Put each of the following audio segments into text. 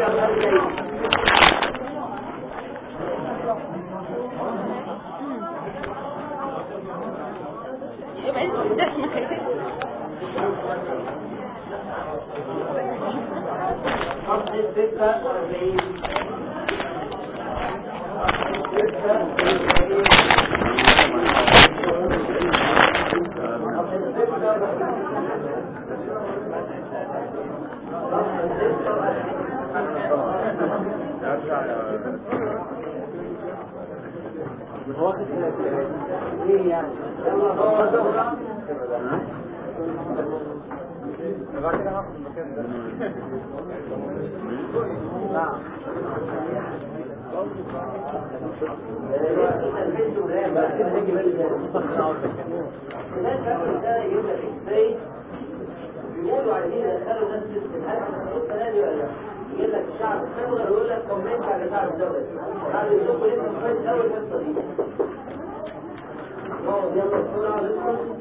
يبقى اسمه ده اسمه يقولوا عايزين يدخلوا ناس في الحلقه السنه دي ولا لا؟ يقول لك الشعب الثوري يقول لك كومنت على الشعب الثوري قالوا يشوفوا لسه كويس قوي القصه دي نقعد يلا بسرعه ندخل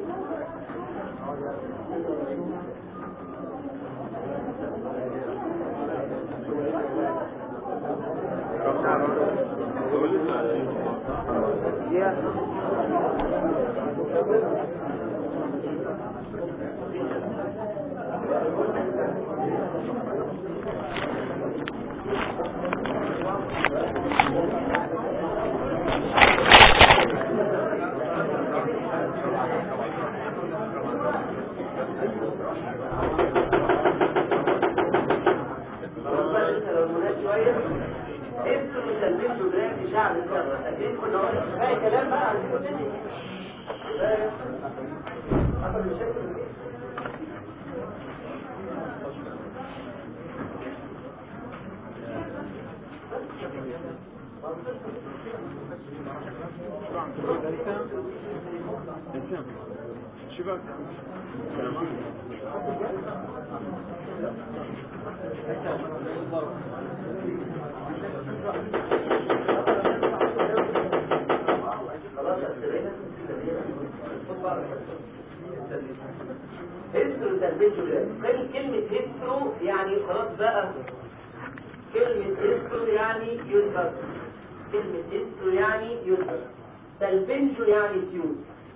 خلاص بقى لسه لو المناقش شويه انتوا اللي سلمتوا دلوقتي شعب الثوره لكن كنا قلنا كفايه كلام بقى عايزين نبتدي كفاية. حصل مشاكل خلاص ابتدينا هيسترو تربيته كلمة كلمة هيسترو يعني خلاص بقى كلمة هيسترو يعني يذكر كلمة هيسترو يعني يذكر تلبنجو يعني تيوب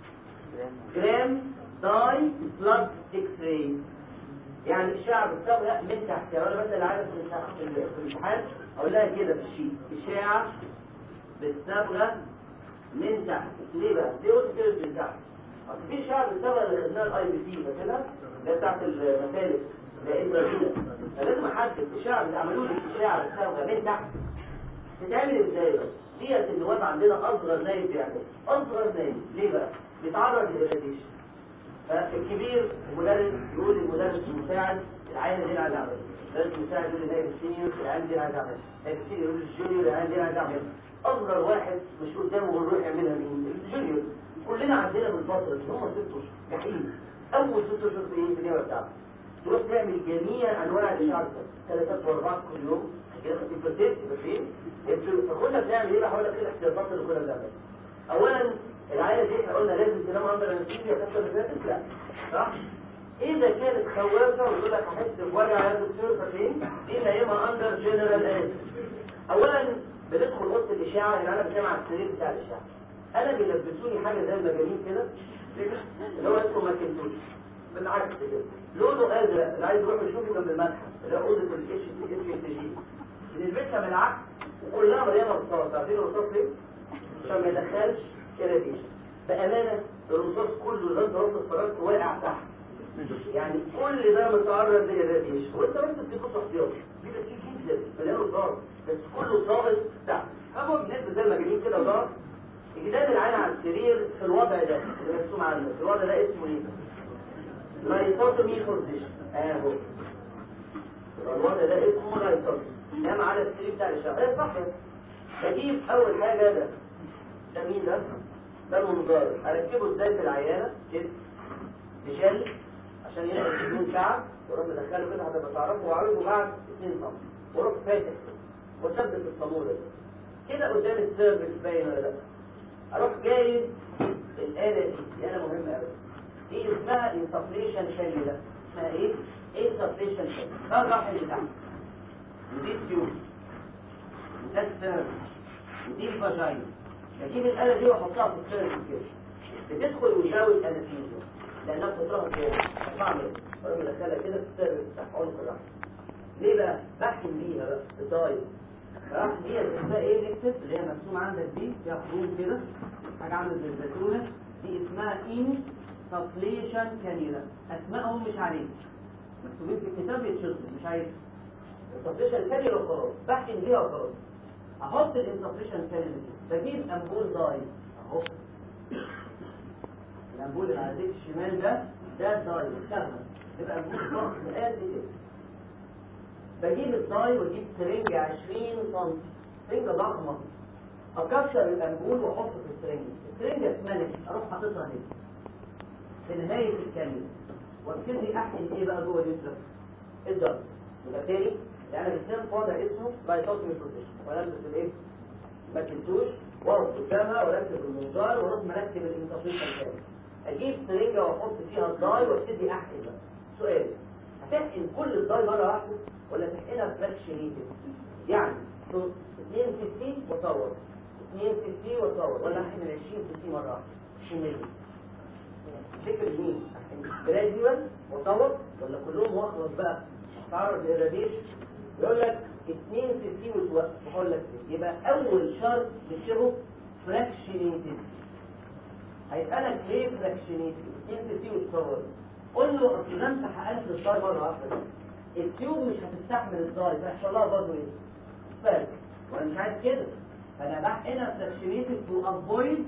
جرام داي بلاد اكس راي يعني الشعب الصبغة من تحت يعني انا مثلا عارف من تحت في الامتحان اقول لها كده في الشيت اشاعة بالصبغة من تحت ليه بقى؟ ليه قلت كده من تحت؟ اصل في شعب الصبغة اللي خدناها الاي بي سي فاكرها؟ اللي هي بتاعت المسالك اللي هي كده فلازم احدد الشعب اللي عملوا لي اشاعة بالصبغة من تحت تتعمل ازاي بس؟ ديت النواب عندنا اصغر نايب يعني اصغر نايب ليه بقى؟ بيتعرض للراديشن فالكبير المدرس يقول للمدرس المساعد العينه دي عايز اعملها المدرس المساعد يقول للنائب السينيور العينه دي عايز اعملها النائب السينيور يقول للجونيور العينه دي عايز اعملها اصغر واحد مش قدامه بنروح يعملها مين الجونيور كلنا عندنا من فتره اللي هم ست اشهر جحيم اول ست اشهر في ايه في النواه بتاعتك تروح تعمل جميع انواع الاشعاع ثلاثات واربعات كل يوم كده خدت البرتين فين فكنا بنعمل ايه بقى هقول لك ايه الاحتياطات اللي كنا بنعملها اولا العيله دي احنا قلنا لازم تنام اندر انستيزيا فتره اللي فاتت لا صح اذا كانت خوافه ويقول لك هحس بوجع يا دكتور فاكرين دي نايمه اندر جنرال انستيزيا اولا بندخل اوضه الاشعه اللي انا بتكلم على السرير بتاع الاشعه انا بيلبسوني حاجه زي المجانين كده اللي هو اسمه ماكنتوش بالعكس كده لونه ازرق اللي عايز يروح يشوفه جنب المتحف اللي هو اوضه الاتش تي اتش تي جي بنلبسها بالعكس وكلها مليانه رصاص عارفين الرصاص ليه؟ عشان ما يدخلش irradiation بأمانة الرصاص كله لغاية ما وصل فرنسا واقع تحت يعني كل ده متعرض للراديشن وانت بس بتبص احتياطي بيبقى فيه جدا مليان رصاص بس كله ضابط تحت هو بنلبس زي المجانين كده ضابط الجداد العين على السرير في الوضع ده اللي مرسوم عنه الوضع ده اسمه ايه؟ لايتوتومي بوزيشن اهو يبقى الوضع ده اسمه لايتوتومي نام على السرير بتاع الشعب ايه صح بجيب اول حاجه ده ده مين ده؟ ده المنظار اركبه ازاي في العيانه كده بجل عشان يقدر يكون شعب واروح مدخله كده هتبقى تعرفه واعرضه بعد 2 سم واروح فاتح وثبت الصاموله ده كده قدام السيرفكس باين ولا لا اروح جايب الاله دي دي اله مهمه قوي دي اسمها انسفليشن شيل ده اسمها ايه؟ انسفليشن شيل ده الراح اللي تحت دي تيوب ده السيرن ودي الفاجينا بجيب الآلة دي واحطها في السيرن كده بتدخل وتزود انستيزيا لانها بتضرب كده بعمل وانا مدخلها كده في السيرن بتاع عنق الرحم ليه بقى بحكم بيها بقى الضايق راح دي اسمها ايه نكتب اللي هي مرسوم عندك دي فيها خروج كده حاجه عامله زي الزيتونه دي اسمها ان سبليشن كانيلا اسمائهم مش عليك مكتوبين في الكتاب يتشطوا مش عايز السبليشن كانيلا وخلاص بحكم بيها وخلاص احط الانسبليشن كانيلا دي بجيب امبول داي اهو الامبول اللي على ايديك الشمال ده ده الداي اشتغل يبقى امبول ضغط قد كده بجيب الداي واجيب سرنجة 20 سم سرنجة ضخمة اكسر الانبول واحطه في السرنجة السرنجة اتملت اروح حاططها هنا في نهاية الكلمة وابتدي احقن ايه بقى جوه اليوترس الدم يبقى تاني يعني الانسان وضع اسمه بايتوتمي بوزيشن والبس الايه ما تنسوش واقف قدامها واركب المنظار واروح مركب الانتصيف الثاني اجيب سرنجة واحط فيها الداي وابتدي احقن بقى سؤال هتحقن كل الداي مرة واحدة ولا تحقنها فراكشنيتد يعني 62 وصور 62 وصور ولا احقن 20 60 مرة واحدة شمالي فكر مين جراديوال وصور ولا كلهم واخلص بقى تعرض للراديشن يقول لك 62 وتوقف بقول لك يبقى اول شرط بتشبه فراكشنيتد هيسألك ليه فراكشنيتد 62 وتصور قول له اصل ده انت حقنت الداي مره واحده التيوب مش هتستحمل الداي فيحصل لها برضه ايه؟ فرق وانا مش عايز كده فانا بحقنها فراكشنيتد تو افويد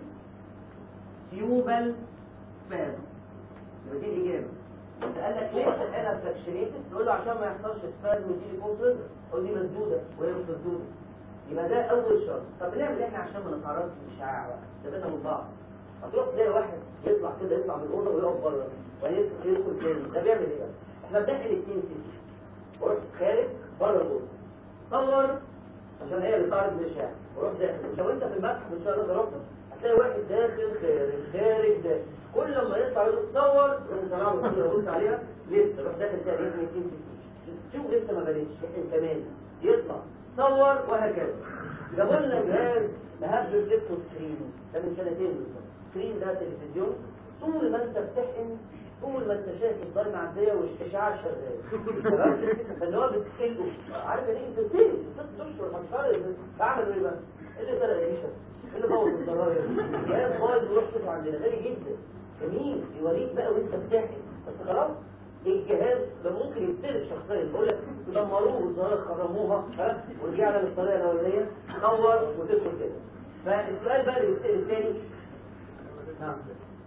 تيوبال سبازم يبقى دي الاجابه انت قال لك ليه بتحقنها فراكشنيتد تقول له عشان ما يحصلش سبازم وتيجي فوق صدر قول دي مسدوده وهي مش مسدوده يبقى ده اول شرط طب بنعمل احنا عشان ما نتعرضش للاشعاع بقى ده من بعض هتروح تلاقي واحد يطلع كده يطلع من الاوضه ويقف بره ويدخل يدخل تاني ده بيعمل ايه بقى؟ احنا بنحقن الاثنين سيتي ورحت خارج بره الاوضه صور عشان هي اللي تعرض الاشعاع وروح داخل لو انت في المسح ان شاء الله ضربت هتلاقي واحد داخل خارج خارج داخل كل ما يطلع يقول صور روح طلع له صوره قلت عليها لسه روح داخل تاني يحقن الاثنين سيتي شوف لسه ما بنتش يحقن كمان يطلع صور وهكذا جابوا لنا جهاز لهاب ريفلكتور سكرين ده من سنتين بالظبط سكرين ده تلفزيون طول ما انت بتحقن طول ما انت شايف الضي معديه والاشعاع شغال تمام فاللي هو بتسكله عارف يعني انت بتسكل ست اشهر هتفرق بعمل ايه بقى؟ اللي طلع ريشه اللي بوظ الزراير جهاز بايظ وروح شوفه عندنا غالي جدا جميل يوريك بقى وانت بتحقن بس خلاص الجهاز ده ممكن يبتلف شخصيا بقول لك دمروه والزهاير خرموها ها ورجعنا للطريقه الاولانيه تنور وتدخل كده فالسؤال بقى اللي بيتسال الثاني نعم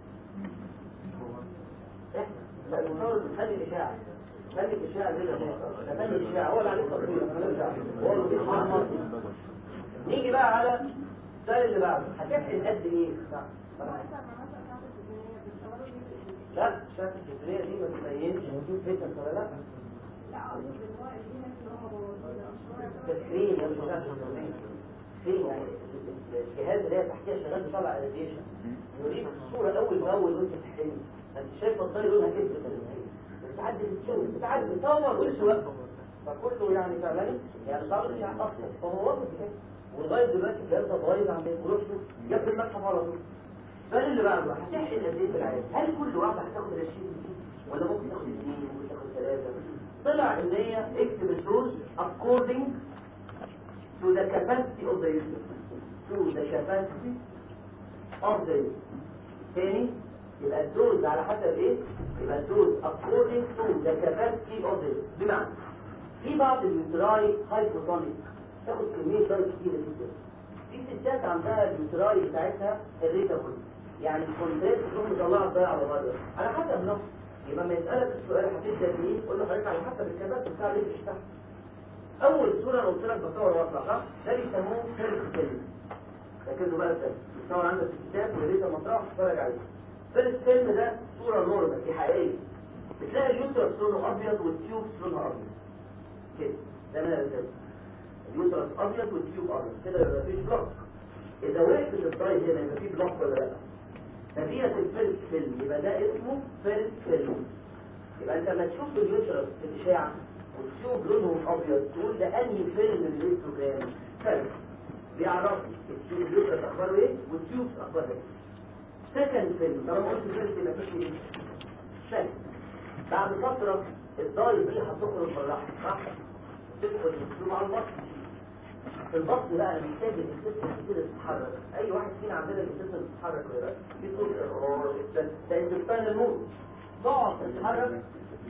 لا نحاول نخلي الاشاعه خلي الاشاعه زي ما خلي الاشاعه هو اللي عليه تصوير هو اللي بيحمر نيجي بقى على السؤال اللي بعده هتحقن قد ايه؟ لا شاف الجزئيه دي ما تبينش نشوف فتنس ولا لا تسرين يا مش عارف تسرين يعني الجهاز اللي هي تحتيها شغال بيطلع راديشن يوريك الصوره اول باول وانت بتحقني انت شايف الضي لونها كده بتعدي بتشوف بتعدي بتصور ولسه واقفه فكله يعني فعلا يعني صعب الاشعاع اصلا فهو واقف كده ولغايه دلوقتي الجهاز ده بايظ عم بيخرجش جاب المتحف على طول السؤال اللي بعده هتحقن قد ايه في العيال؟ هل كل واحده هتاخد 20 ولا ممكن تاخد اثنين ممكن تاخد ثلاثه؟ طلع ان هي اكتب الدوز according to the capacity of the user to the capacity of the user تاني يبقى الدوز على حسب ايه؟ يبقى الدوز according to the capacity of the user بمعنى في بعض اليوتراي هايبوتونيك تاخد كميه دواء كتيره جدا في ستات عندها اليوتراي بتاعتها الريتابل يعني الكونتريت تروح مطلعها الضيعه على بره على حسب نفسه يبقى ما يسالك السؤال هتبدا بايه قول له حضرتك على حسب الكبات بتاع اللي بتشتغل اول صوره انا قلت لك بصور واطلع صح ده بيسموه فيرست فيلم ركزوا بقى ده بتصور عندك في الكتاب ويا ريت مطرح تتفرج عليه فيرست فيلم ده صوره نورمال دي حقيقيه بتلاقي اليوترس لونه ابيض والتيوب لونها ابيض كده ده انا ده اليوترس ابيض والتيوب ابيض كده يبقى مفيش بلوك اذا وقفت الضي هنا يبقى في بلوك ولا لا فديت الفيرست فيلم يبقى ده اسمه فيرست فيلم يبقى انت لما تشوف اليوترس في الاشاعه والتيوب لونهم ابيض تقول ده انهي فيلم من الهيستوجرام فيرست اخباره ايه والتيوبس اخبارها ايه سكند فيلم طالما قلت فيلم يبقى فيه ايه ثاني بعد فتره الداي دي هتخرج بالراحه صح تدخل الاسلوب على البطن في البطن بقى محتاج الانتستين كده تتحرك اي واحد فينا عندنا الانتستين تتحرك ولا لا في صوت ده الانتستين الموت تقعد تتحرك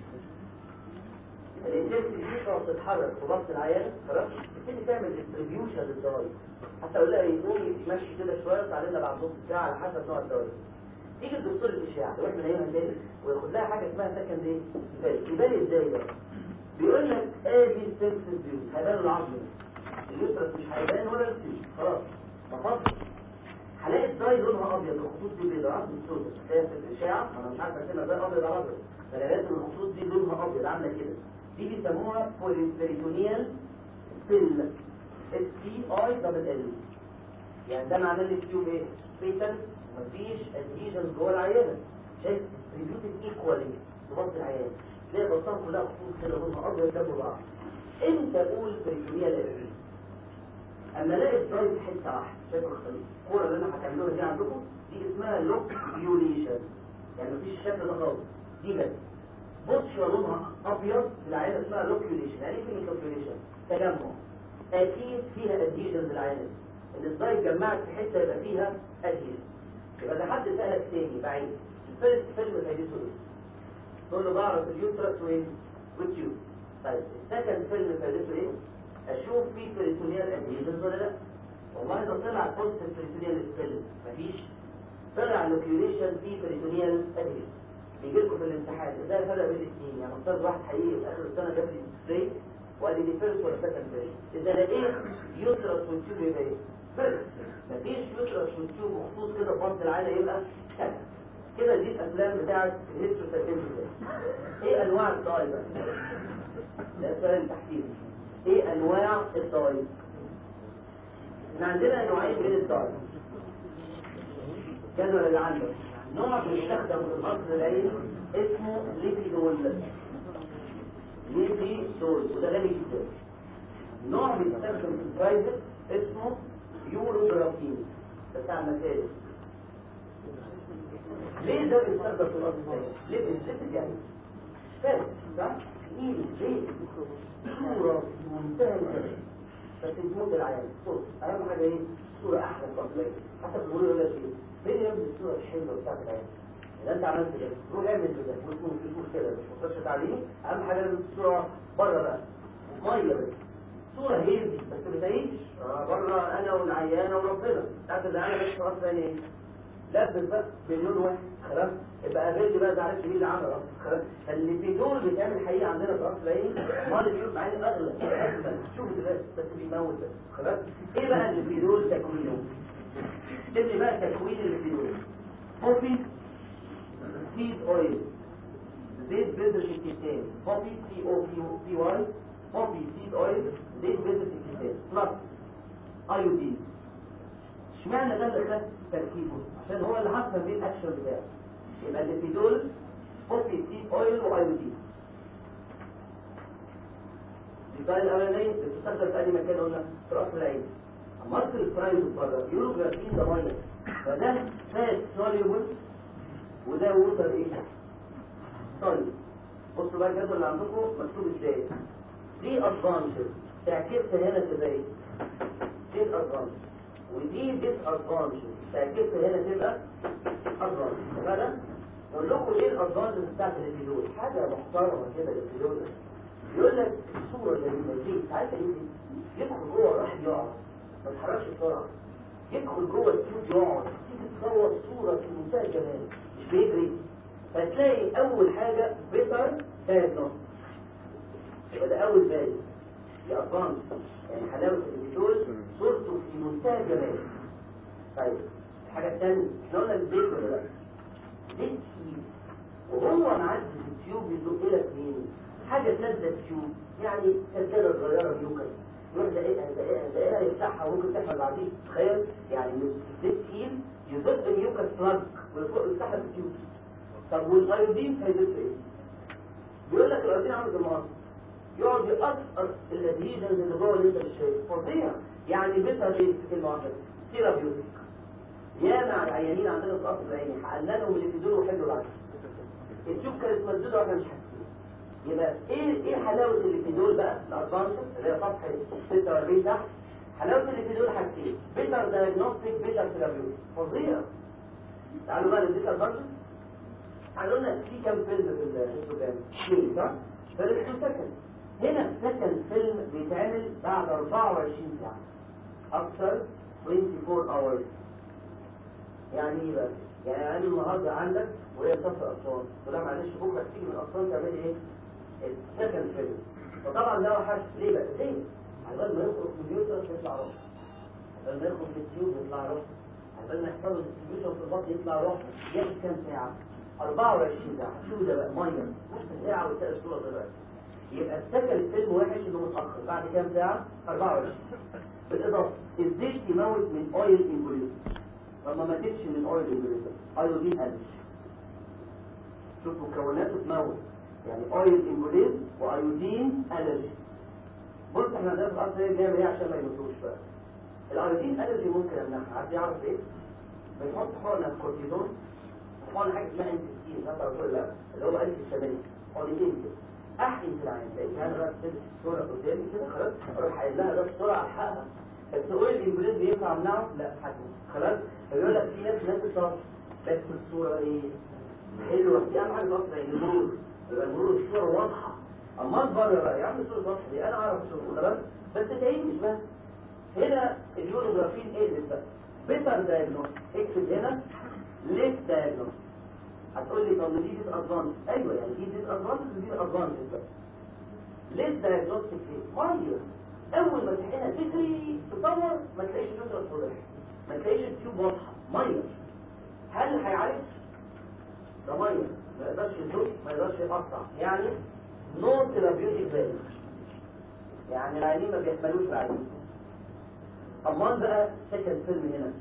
الانتستين دي تقعد تتحرك في بطن العيان خلاص تبتدي تعمل ديستريبيوشن للدواي حتى اقول لها يقوم يمشي كده شويه يطلع لنا بعد نص ساعه على حسب نوع الدواي تيجي الدكتور الاشعاع واحنا نايمها تاني وياخد لها حاجه اسمها سكند ايه يبالي يبالي ازاي بقى بيقول لك ادي السكس بيوت هيبان العظم اليوترس مش هيبان ولا السيج خلاص مفصل هلاقي الداي لونها ابيض الخطوط دي بيضاء عظم سوداء هي في الاشعاع انا مش عارف ارسمها ازاي ابيض على ابيض فانا لازم الخطوط دي لونها ابيض عامله كده دي بيسموها بوليبريتونيال سيل اس تي اي دبل ال يعني ده معناه ان التيوب ايه فيتال مفيش ادهيجنز جوه العيانه شايف ديستريبيوتد ايكوالي في بطن العيان تلاقي بطنها كلها خطوط كده لونها ابيض جنب بعض امتى اقول بريتونيال ال اما الاقي الداي في حته واحده شايف الخليط الكوره اللي انا هتعملوها دي عندكم دي اسمها لوكيوليشن يعني مفيش الشكل ده خالص دي بس بوتشر لونها ابيض العينه اسمها لوكيوليشن يعني ايه كلمه لوكيوليشن تجمع اكيد فيها ادهيجنز العينه ان الداي اتجمعت في حته يبقى فيها ادهيجن يبقى ده حد سالك تاني بعيد الفيلم فيلم فايدته ايه تقول له بعرف اليوترس وين والتيوب طيب السكند فيلم فايدته ايه اشوف في بريتونيال ادهيجنز ولا لا والله ده طلع بوزيتيف بريتونيال سبيل مفيش طلع لوكيوليشن في بريتونيال ادهيجنز بيجي لكم في الامتحان ده الفرق بين الاثنين يعني استاذ واحد حقيقي في اخر السنه جاب لي ستريت وقال لي دي فيرست ولا سكند فيرست اذا لقيت يوترس والتيوب يبقى ايه فيرست مفيش يوترس والتيوب وخطوط كده في بطن العيله يبقى سكند كده دي الافلام بتاعت الهيستروسايتين ايه انواع الداي بقى ده السؤال التحكيم ايه انواع الداي احنا عندنا نوعين من الداي الجدول اللي عندك نوع بيستخدم في الاصل العين اسمه ليبيدول ليبيدول وده غالي جدا نوع بيستخدم في البرايفت اسمه يوروجرافين بتاع المسائل ليه ده بيستخدم في الاصل العين؟ ليه بيستخدم يعني فاهم صح؟ ايه ليه صورة في منتهى الجمال بس تموت العيان صورة اهم حاجة ايه؟ صورة احلى في الاصل العين حتى بيقولوا يقول لك ايه؟ فين يا ابني الصورة الحلوة بتاعت العين اذا انت عملت كده روح اعمل كده واسمه في صورة كده مش مستشفى تعليمي اهم حاجة لازم الصورة بره بقى مية بس صورة هيلدي بس ما تعيش آه بره انا والعيانة وربنا بتاعت العيانة بس خلاص ثاني ايه لبس بقى بلون واحد خلاص يبقى قابلت بقى ما عرفش مين اللي عمل اصلا خلاص فاللي في دول بيتعمل حقيقة عندنا في اصل العين مال الفلوس معين اغلى اجمل شوف دلوقتي بس بيموت بس خلاص ايه بقى اللي في دول تكوينه تبني بقى تكوين اللي في دول بوبي سيد اويل زيت بذر الكتان بوبي سي او بي سي واي بوبي سيد اويل زيت بذر الكتان بلس ايودين اشمعنى ده اللي خد تركيبه عشان هو اللي حصل بيه الاكشن بتاعه يبقى اللي في دول بوبي سيد اويل وايودين الداي الاولانيه بتستخدم في اي مكان قلنا في راس العين مصر الفرايز بره يقولوا جرافين ده ميه فده فات سوليبل وده ووتر ايه سوليبل بصوا بقى الجدول اللي عندكم مكتوب ازاي دي ادفانتج تعكسها هنا تبقى ايه دي ادفانتج ودي ديس ادفانتج تعكسها هنا تبقى ادفانتج فده اقول لكم ايه الادفانتج بتاعت الفيديو حاجه محترمه كده الفيديو يقول لك الصوره اللي بتجي عارف ايه يدخل جوه راح يقعد ما تتحركش بسرعه يدخل جوه التيوب يقعد تيجي تصور صوره في منتهى الجمال مش بيجري فتلاقي اول حاجه بيتر ثالث يبقى ده اول بالي دي ادفانس يعني حلاوه الفيديول صورته في منتهى الجمال طيب الحاجه الثانيه احنا قلنا البيت ولا لا بيت كتير وهو معدي في التيوب يزق لك مين حاجه تلزق التيوب يعني سلسله صغيره بيوكس يروح دقيقها دقيقها دقيقها يفتحها وممكن تحصل بعدين تخيل يعني زيت تقيل يزق اليوكس بلاج ويفوق يفتحها في التيوب طب والايودين هيزق ايه؟ بيقول لك الايودين عامل المعاصر يقعد يقصقص الادهيجنز اللي جوه اللي انت مش شايفه فظيع يعني بيتها ايه في كلمه واحده ثيرابيوتيك يا مع العيانين عندنا في القصر العيني حقلنا لهم اللي في دول وحلوا العكس التيوب كانت مسدوده واحنا مش حاسين يبقى ايه ايه حلاوه اللي في دول بقى الادفانس اللي هي صفحه 46 تحت حلاوه اللي في دول حاجتين بيتر دايجنوستيك بيتر ثيرابيوتيك فظيع تعالوا بقى نديك الادفانس قالوا لنا في كام فيلم في الانستجرام اثنين صح فيرست وسكند هنا السكند فيلم بيتعمل بعد 24 ساعه اكثر 24 hours يعني ايه بقى يعني انا النهارده عندك وهي سفر اسوان ولا معلش بكره تيجي من اسوان تعمل ايه السكند فيلم فطبعا ده وحش ليه بقى ليه على بال ما يخرج من اليوترس يطلع روح على بال ما يخرج من التيوب يطلع روح على بال ما يحصل له ديستريبيوشن في البطن يطلع روح ياخد كام ساعه 24 ساعه شو ده بقى ميه نص ساعه وتلاقي الصوره دلوقتي يبقى السكند فيلم وحش انه متاخر بعد كام ساعه 24 بالاضافه الزيت يموت من اويل امبوليوس فما ماتتش من اويل امبوليوس ايودين قلش شوف مكوناته تموت يعني اويل امبوليز وايودين الرجي بص احنا ده في الاصل ايه بنعمل ايه عشان ما يموتوش بقى الايودين الرجي ممكن امنعها عارف يعرف ايه بنحط حقنه كورتيزون حقنه حاجه اسمها انت ستين ده ولا لا اللي هو انت الشمالي حقنتين كده احقن في العين لقيت انا بقى بتلبس الصوره قدامي كده خلاص اروح قايل لها ده بسرعه الحقها بس اويل الامبوليز بينفع امنعه لا حاجه خلاص فيقول لك في ناس ناس بتعرف بس الصوره ايه حلوه دي اهم حاجه اصلا المرور يبقى المرور الصوره واضحه اما بره بقى يا عم الصوره واضحه دي انا اعرف الصوره خلاص بس تعيش مش بس هنا اليوروجرافين ايه اللي بقى بيتر دايجنوز اكتب هنا ليت دايجنوز هتقول لي طب دي ديس ادفانس ايوه يعني دي ديس ادفانس ودي ادفانس بقى ليت دايجنوستيك ايه ميه اول ما تحقنها تجري تصور ما تلاقيش اليوترس واضح ما تلاقيش التيوب واضحه ميه هل هيعالج ده ميه ما يقدرش يدوس ما يقدرش يقطع يعني نو ثيرابيوتيك فاليو يعني العيانين ما بيحملوش العيانين امال بقى سكند فيلم هنا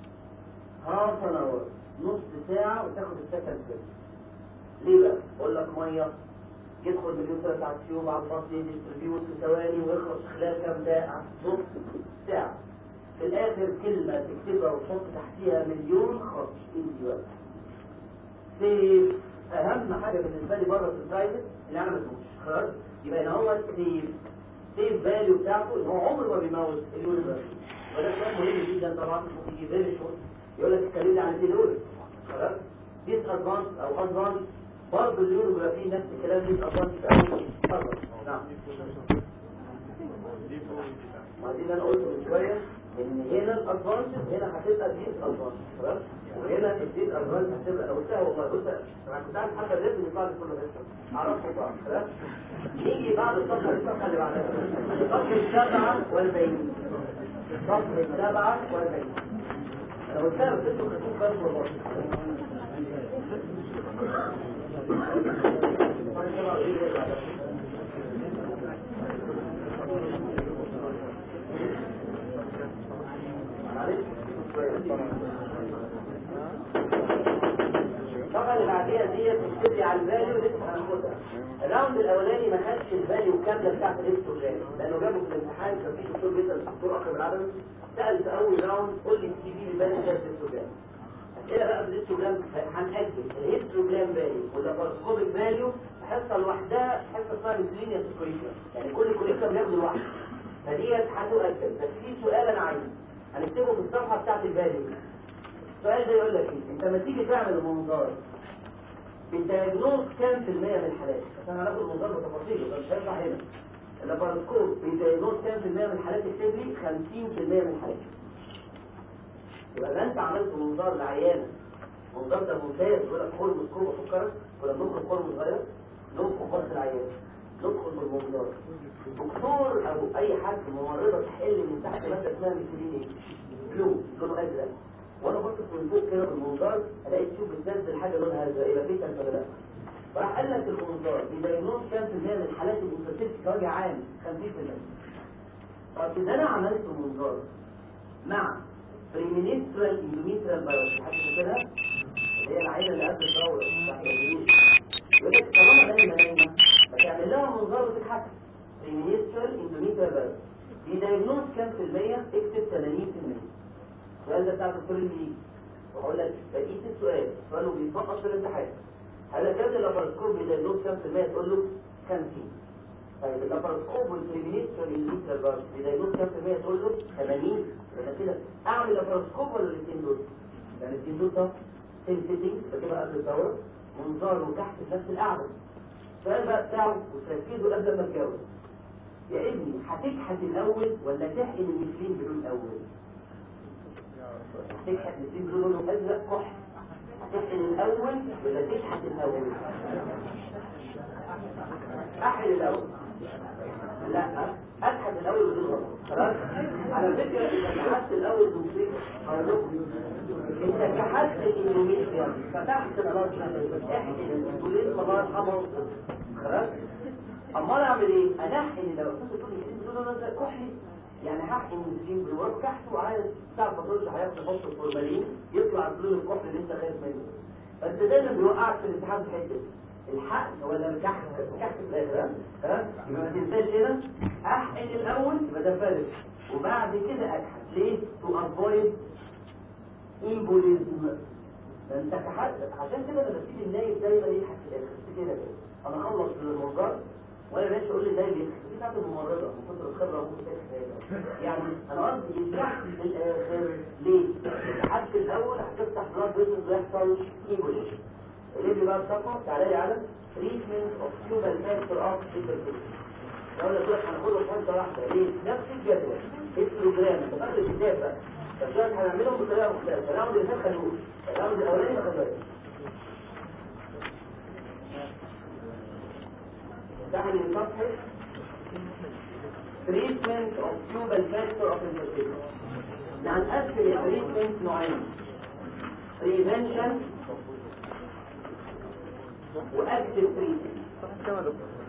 هاف ان اور نص ساعه وتاخد السكند فيلم ليه بقى بقول لك ميه يدخل مليون ثلاث على التيوب على الفصل يديستريبيوت في ثواني ويخلص في خلال كام ساعه نص ساعه في الاخر كلمه تكتبها وتحط تحتيها مليون خط انت بقى سيف اهم حاجه بالنسبه لي بره في البرايفت اللي انا ما اسموش خلاص يبقى ان هو سيف سيف فاليو بتاعته ان هو عمره ما بيموت اليونيفرس وده كلام مهم جدا طبعا ممكن يجي فيري شورت يقول لك اتكلمنا عن الديلوريس خلاص ديس ادفانس او ادفانس برضه اليونيفرس نفس الكلام ديس ادفانس اتفضل نعم ما دي اللي انا قلته من شويه ان هنا الادفانس هنا هتبقى ديس ادفانس خلاص وهنا الديس ادفانس هتبقى لو قلتها والله قلت انا كنت عارف حتى الريتم يطلع لي كله بس اعرفه بقى خلاص نيجي بعد الصفحه الصفحه اللي بعدها صفحه 47 صفحه 47 انا قلتها بس انتوا خدتوه بس والله الصفحه اللي بعديها دي بتكتب لي على الفاليو لسه هناخدها الراوند الاولاني ما خدش الفاليو كامله بتاعت الاستروجين لانه جابه في الامتحان كان في دكتور بيسال الدكتور اكرم العدد سال في اول راوند قول لي السي في بالفاليو بتاعت الاستروجين اسئله بقى في الاستروجين هنأجل الهيستروجين فاليو واللابارسكوبيك فاليو حصه لوحدها حصه اسمها مسلينيوس كويشن يعني كل كوليكشن بياخد لوحده فديت هتؤجل بس في سؤال انا عايزه هنكتبه في الصفحه بتاعت الفاليو السؤال ده يقول لك ايه انت لما تيجي تعمل المنظار الدياجنوز كام في المية من الحالات عشان هناخد المنظار بتفاصيله ده مش هيطلع هنا اللابارسكوب بيدياجنوز كام في المية من الحالات اكتب لي 50% من الحالات يبقى ده انت عملت منظار لعيانه منظار ده ممتاز يقول لك كولموسكوب افكرك ولا بنخرج كولموس صغير ندخل بص العيان ندخل بالمنظار دكتور او اي حد ممرضه تحل من تحت ماده اسمها ميثيلين بلو لونه ازرق وانا بص من فوق كده بالمنظار الاقي تشوف بتنزل حاجه لونها ازرق يبقى في ولا لا فراح قال لك المنظار بيدايجنوز كام في المية من الحالات المستشفى كوجه عام 50% طب اذا انا عملت منظار مع بريمينسترال اندوميترال بايوس حد فاكرها اللي هي العينه اللي قبل الدوره بتاعت الجلوس يقول لك طالما نايمه نايمه فتعمل لها منظار وتتحكم بريمينسترال اندوميترال بايوس بيدايجنوز كام في المية اكتب 80% السؤال ده بتاع الدكتور الميلي وهقول لك بقيت السؤال سؤاله بيتنقص في الامتحان هل كان اللابراسكوب بيدلوك كام في المية تقول له 50 طيب اللابراسكوب والبريمينيستر الليتر بارد بيدلوك كام في المية تقول له 80 يبقى كده اعمل لابراسكوب ولا الاثنين دول؟ يعني الاثنين دول ده سنسيتنج بجيبها قبل الدورة منظار وتحت في نفس القعدة السؤال بقى بتاعه وتركزوا قبل ما تجاوب يا ابني هتكحت الاول ولا تحقن المثلين دول الاول؟ تكحت المثلين دول لونه ازرق كحل تحقن الاول ولا تكحت الاول احقن الاول لا اكحت الاول بدون غلط خلاص على فكره اذا كحت الاول بمصيبه هقول لكم انت كحت الاندوميتريا فتحت خلاص احقن البوليس الله يرحمه خلاص امال اعمل ايه انا احقن الاول انت تقول لي تقول له كحلي يعني هحقن المسلمين بالورق تحته عايز بتاع البطرش هياخد يحط الفورمالين يطلع البلون الكحل اللي انت خايف منه فانت دايما بيوقعك في الامتحان في حته الحقن ولا الكحك الكحك في الاخر ها يبقى ما تنساش هنا احقن الاول يبقى ده فارق وبعد كده اكحت ليه تو افويد امبوليزم ده انت كحت عشان كده لما تيجي النايب دايما يضحك في الاخر كده كده انا اخلص من المنظر وانا ماشي اقول لي النايب يضحك دي بتاعت الممرضه من كتر الخبره ممكن يعني انا قصدي يضحك في الاخر ليه؟ الحد الاول هتفتح بلاد فيسلز ويحصل ايبوليزم اللي بقى الصفحه تعالى لي على تريتمنت اوف تيوبال فاكتور اوف هيبرتيشن لو انا دلوقتي هناخدهم خمسه واحده ليه؟ نفس الجدول البروجرام تفكر الكتاب بقى بس دلوقتي هنعملهم بطريقه مختلفه الراوند اللي فات خلوه الراوند الاولاني ما خلوش تحت صفحه treatment of tubal factor of infertility هنقسم التريتمنت نوعين prevention واكتف تريتمنت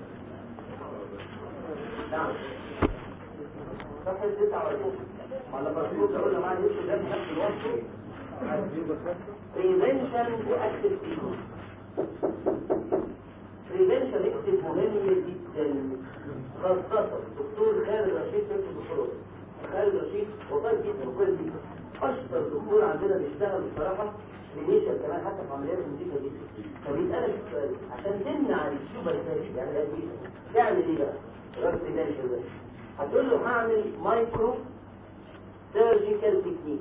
نعم صفحه 29 على برضو تقول له معلش ده نفس الوصف prevention واكتف تريتمنت prevention اكتب مهم جدا خاصة دكتور خالد رشيد في الدكتور خالد رشيد وطيب جدا وكويس جدا اشطر دكتور عندنا بيشتغل بصراحة كلينيشن كمان حتى في عمليات الموسيقى دي فبيسألك السؤال عشان تمنع الشوبة الثانية يعني الأدوية تعمل ايه بقى؟ الراجل بريدنشن ده هتقول له هعمل مايكرو سيرجيكال تكنيك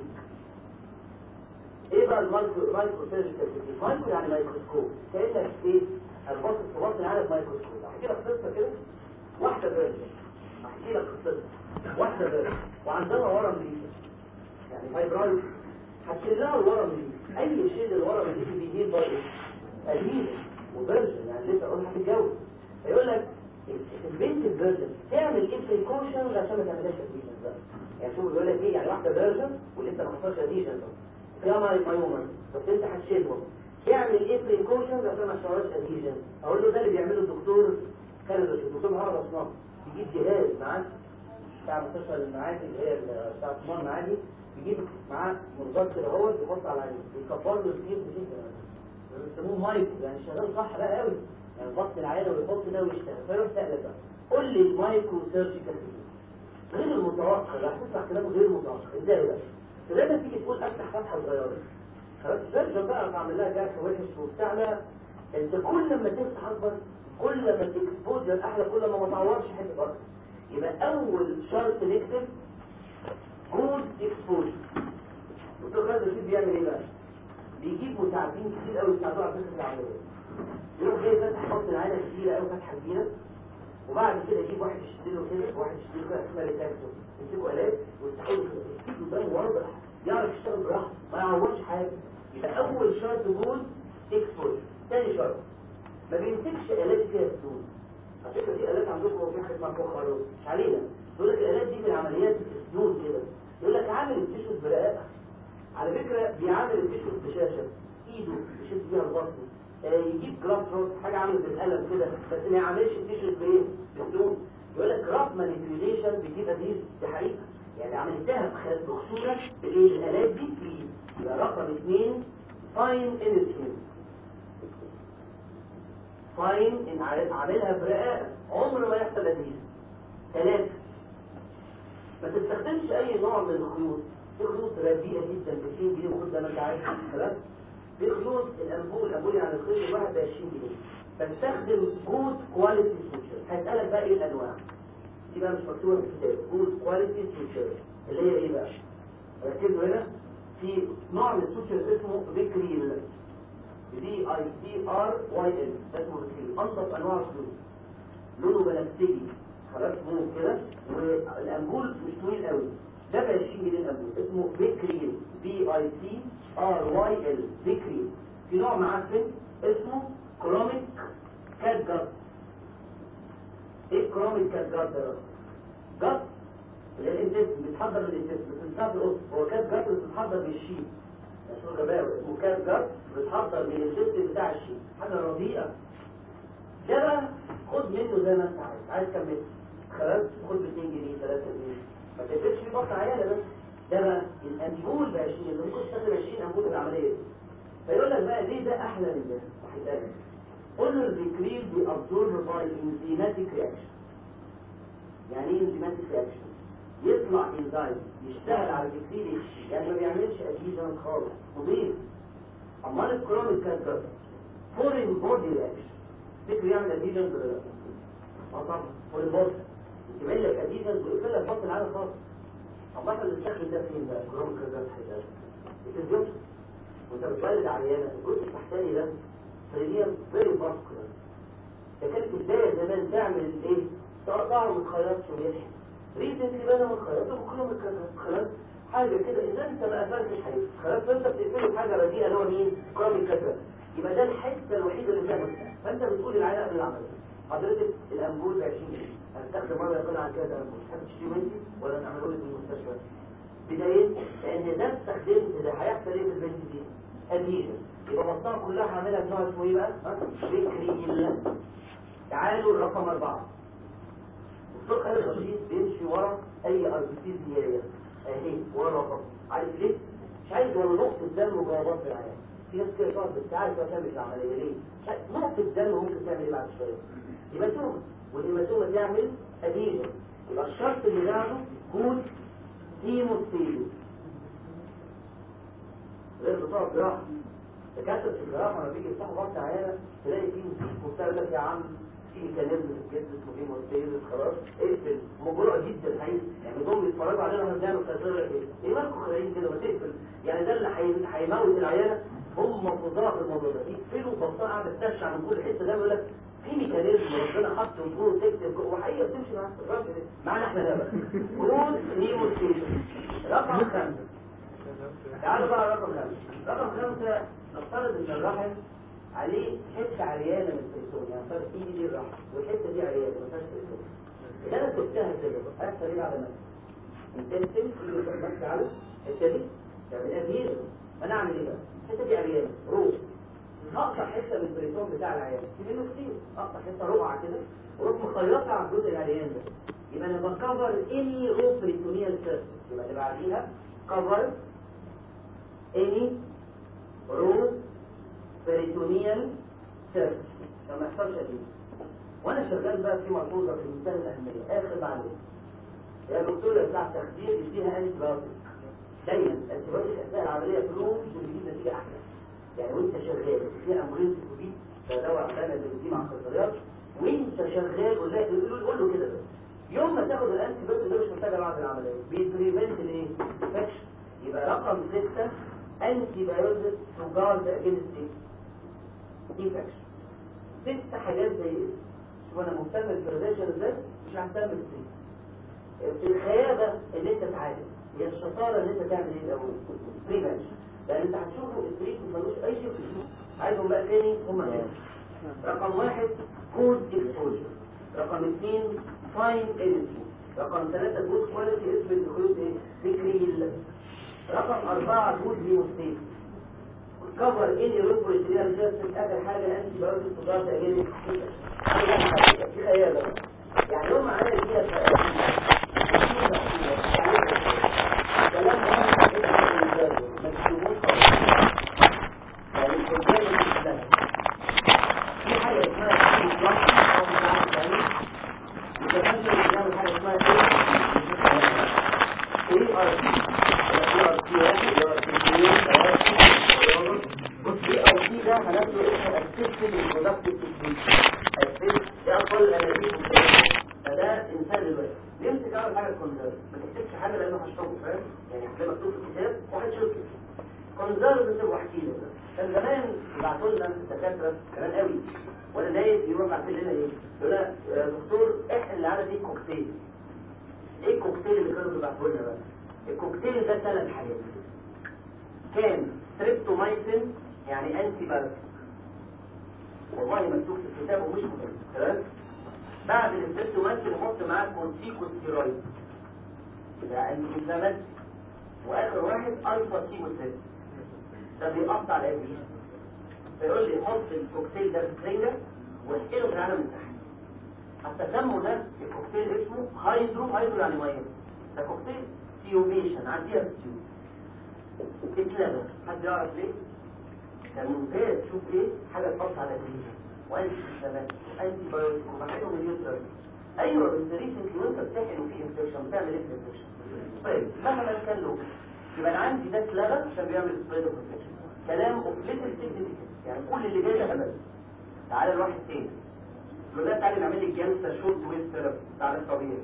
ايه بقى المايكرو مايكرو سيرجيكال تكنيك؟ مايكرو يعني مايكروسكوب كأنك ايه؟ البص في بطن العالم مايكروسكوب احكي لك قصة كده واحدة بيرد احكي لك قصة واحدة بيرد وعندها ورم ليفي يعني فايبرايد هتشيل لها الورم ليفي اي شيء للورم ليفي بيجيب برضه قليل وفيرجن يعني لسه اقول هتتجوز فيقول لك البنت الفيرجن تعمل ايه بريكوشن عشان ما تعملهاش اديشن بقى يعني شوف بيقول لك ايه يعني واحده فيرجن ولسه ما حصلش اديشن فيها مايومر بس انت هتشيلهم يعمل ايه بريكوشن عشان ما يحصلش اديشن اقول له ده اللي بيعمله الدكتور خالد الدكتور محمد عثمان بيجيب جهاز معاه بتاع مستشفى المعادي اللي هي بتاع عثمان معادي بيجيب معاه مرباط كده هو بيحط على عينيه بيكبر له الكيس بكده بيسموه مايك يعني شغال صح بقى قوي يعني بط العياده ويحط ده ويشتغل فيروح سألك بقى قول لي المايكرو سيرجيكال غير المتوقع لا هتفتح كلام غير متوقع ازاي بقى؟ فلما تيجي تقول افتح فتحه صغيره خلاص سيرجن بقى تعمل لها جرح وحش وبتاع لا انت كل ما تفتح اكبر كل ما تكسبوجر احلى كل ما ما تعورش حته اكتر يبقى اول شرط نكتب جود اكسبوجر دكتور خالد رشيد بيعمل ايه بقى بيجيب مساعدين كتير قوي يساعدوه على فكره العمليه يروح جاي فاتح حط العينه كتيره قوي فتحه كبيره وبعد كده يجيب واحد يشتري له كده وواحد يشتري له كده اسمها ريتاكتو يمسكوا الات ويفتحوا له كده قدام واضح يعرف يشتغل براحته ما يعورش حاجه يبقى اول شرط جود اكسبوجر ثاني شرط ما بيمسكش الات فيها سدود على فكره دي الات عندكم في حاجه اسمها كوخ خلاص مش علينا يقول لك الالات دي في العمليات السدود كده يقول لك عامل التيشوز برقاقه على فكره بيعامل التيشوز بشاشه ايده يشد بيها البطن آه يجيب جراف روت حاجه عامله زي القلم كده بس ما يعملش التيشوز بايه بسدود يقول لك جراف مانيبيوليشن بيجيب اديز دي حقيقه يعني عملتها بخصوره بالايه الالات دي في يبقى رقم اثنين فاين انسترومنت فاين ان عاملها برقاقه عمر ما يحصل اديز ثلاثه ما تستخدمش اي نوع من الخيوط في خيوط رديئه جدا ب 20 جنيه وخد ده ما انت عايز خلاص في خيوط الانبول الانبول يعني الخيط الواحد ب 20 جنيه بستخدم جود كواليتي سوتشر هسألك بقى ايه الانواع دي بقى مش مكتوبه في الكتاب جود كواليتي سوتشر اللي هي ايه بقى ركزوا هنا في نوع من السوتشر اسمه بيكريل دي اي سي ار واي ال ده اسمه بيكريل انضف انواع الخيوط لونه بنفسجي خلاص مو كده والانبول مش طويل قوي ده ب 20 جنيه الانبول اسمه بيكريل بي اي سي ار واي ال بيكريل في نوع معفن اسمه كروميك كات جات ايه كروميك كات جات ده جات اللي هي الانتست بتحضر الانتست بتنتهي في القط هو كات جات اللي بتتحضر بالشيء مشهور غباوي اسمه كات جات بتحضر من الانتست بتاع الشيء حاجه رديئه ده بقى خد منه زي ما انت عايز عايز كم متر خلاص خد ب 2 جنيه 3 جنيه ما تقفلش في بطن عياله بس ده بقى الانبول ب 20 اللي ممكن تستخدم 20 انبول في العمليه دي فيقول لك بقى ليه ده احلى من ده واحد قول له البيكريل بيأبزورب باي انزيماتيك رياكشن يعني ايه انزيماتيك رياكشن يطلع انزيم يشتغل على البيكريل يعني ما بيعملش اديشن خالص مضيف امال الكرونيك كانسر فورين بودي رياكشن فكر يعمل اديشن ولا لا اه طبعا فورين بودي يعمل لك اديشن ويقفل لك بطن العالم خالص الله احنا بنستخدم ده فين بقى الكرونيك كانسر في الجسم وانت بتولد عيانه الجزء التحتاني ده سريريا فيري فاسكولار ده كانت بدايه زمان تعمل الايه تقطعه من خياط ويلحم ريسنتلي بقى من خياط وكلهم خلاص حاجه كده اذا انت ما قفلتش حاجه خلاص فانت بتقفله بحاجه رديئه اللي هو مين كرامي الكسره يبقى ده الحته الوحيده اللي فيها فانت بتقول للعيال قبل العمليه حضرتك الانبول ب 20 جنيه هتستخدم مره يقل عن كده انبول هتشتري مني ولا نعمله لك في المستشفى بدايه لان ده استخدمت ده هيحصل ايه في البنت دي اديشن يبقى بطنها كلها هعملها بنوع اسمه ايه بقى بكريل تعالوا رقم أربعة الفقه الرشيد بيمشي ورا اي اربيسيز زيادة اهي ورا رقم عارف ليه؟ مش عايز ولا نقطة دم وجوابات في العيان في ناس كده تقعد بس عارف ما تعمل العملية ليه؟ مش عارف نقطة دم ممكن تعمل ايه بعد شوية؟ هيماتوما والهيماتوما تعمل اديشن يبقى الشرط اللي بعده جود هيموستيزيس غير بتوع الجراحة دكاترة في الجراحة لما بيجي يفتحوا بطن عيانة تلاقي فيه مستوى لك يا عم في ميكانيزم في الجسم اسمه هيموستيزيس خلاص اقفل مجرأة جدا حقيقي يعني دول بيتفرجوا علينا واحنا بنعمل سيطرة ايه ايه مالكم خلايين كده ما تقفل يعني ده اللي حي- هيموت العيانة هم فظاع في الموضوع ده يقفلوا بطنها قاعدة تتشع من كل حتة ده بيقول لك في ميكانيزم ربنا حطه وتقول تكتب وحقيقة بتمشي مع الراجل ده. معانا احنا ده بقى جول هيموستيزيس رقم خمسة تعالوا بقى رقم خمسة رقم خمسة نفترض ان الرحم عليه حته عريانه من التليفون يعني فرق ايدي دي الرحم والحته دي عريانه ما فيهاش تليفون اللي انا سبتها كده اسفل ايه على نفسي انتنسيف كل ما تمشي على الحته دي تعملها فيرو انا اعمل ايه بقى الحته دي عريانه روح اقطع حته من التليفون بتاع العيان في منه كتير اقطع حته رقعه كده واروح مخيطها على الجزء العريان ده يبقى انا بكفر اني رو بريتونيال سيرفيس يبقى اللي بعديها كفر اني رو بريتونيال سيرفيس فما يحصلش دي وانا شغال بقى في ملحوظه في منتهى الاهميه اخر معلومه يا دكتور بتاع التخدير يديها انتي بايوتيك دايما انتي بايوتيك اثناء العمليه فلوس وبيجيب نتيجه احسن يعني وانت شغال في امبولانس جديد ده دواء عندنا اللي بيديه مع الخساريات وانت شغال قول له قول له كده بس يوم ما تاخد الانتي بايوتيك ده مش محتاجه بعد العمليه بيبريفنت الايه؟ انفكشن يبقى رقم ستة انتي بايوتيك تو جارد اجينست انفكشن ست حاجات زي ايه؟ شوف انا مهتم بالبريفنشن ازاي مش ههتم بالسيف في الخيابة ان انت تعالج هي الشطارة ان انت تعمل ايه الاول بريفنشن لان انت هتشوفوا التريت ملوش اي شيء عايزهم بقى تاني هم هنا رقم واحد كود اكسبوجر رقم اثنين فاين انرجي رقم ثلاثة جود كواليتي اسم الخيوط ايه بكريل رقم أربعة جود هيموستيت كفر اني روبر اتريال جاست اخر حاجة انتي بايوتيك تضاد اجيني في خيابة يعني هم عمل فيها كلام مهم جدا ما تكتبوش يعني الكتاب الاسلام في حاجه اسمها اصلاح او معنى ثاني وكمان بنعمل حاجه اسمها ايه ار سي اي ار سي واحد اللي هو اثنين ثلاثة بص اي او سي ده هناخده اسمه اسيستنج برودكتيف تكنيك اسيست ايه اطول الانابيب فده انسان دلوقتي نمسك اول حاجه الكونزرف ما تكتبش حاجه لانه هشربه فاهم يعني هتلاقي مكتوب في الكتاب وهتشوف كده كونزرف واحكي له كان زمان يبعتوا لنا الدكاتره كمان قوي وانا نايم يروح بعت لنا ايه يقول لنا يا دكتور احنا اللي عدد ايه كوكتيل ايه الكوكتيل اللي كانوا بيبعتوا لنا بقى الكوكتيل ده ثلاث حاجات كان ستريبتومايسين يعني انتي بايوتيك والله مكتوب في الكتاب ومش مهم تمام بعد الستريبتومايسين نحط معاه كورتيكوستيرويد ده انتي انفلاماتوري واخر واحد الفا كيموثيرابي ده بيقطع الابريد فيقول لي حط الكوكتيل ده في سرنجة واحكيله في العالم من تحت حتى سموا ده الكوكتيل اسمه هايدرو هايدرو يعني ميه ده كوكتيل تيوبيشن عنديها في التيوب اتلغى حد يعرف ليه؟ كان ممتاز شوف ايه حاجه تحط على الابريد وانتي انفلامات انتي بايوتيك وبعدهم اليوتر ايوه بس ريسنتلي وانت بتحقن وفي انفكشن بتعمل ايه في الانفكشن؟ طيب مهما كان له يبقى انا عندي ده اتلغى عشان بيعمل سبريد اوف انفكشن كلام اوف ليتل سيجنيفيكانس يعني كل اللي جاي ده هبل تعالى لواحد تاني يقول لك تعالى نعمل لك جلسه شورت ويف ثيرابي تعالى الطبيعي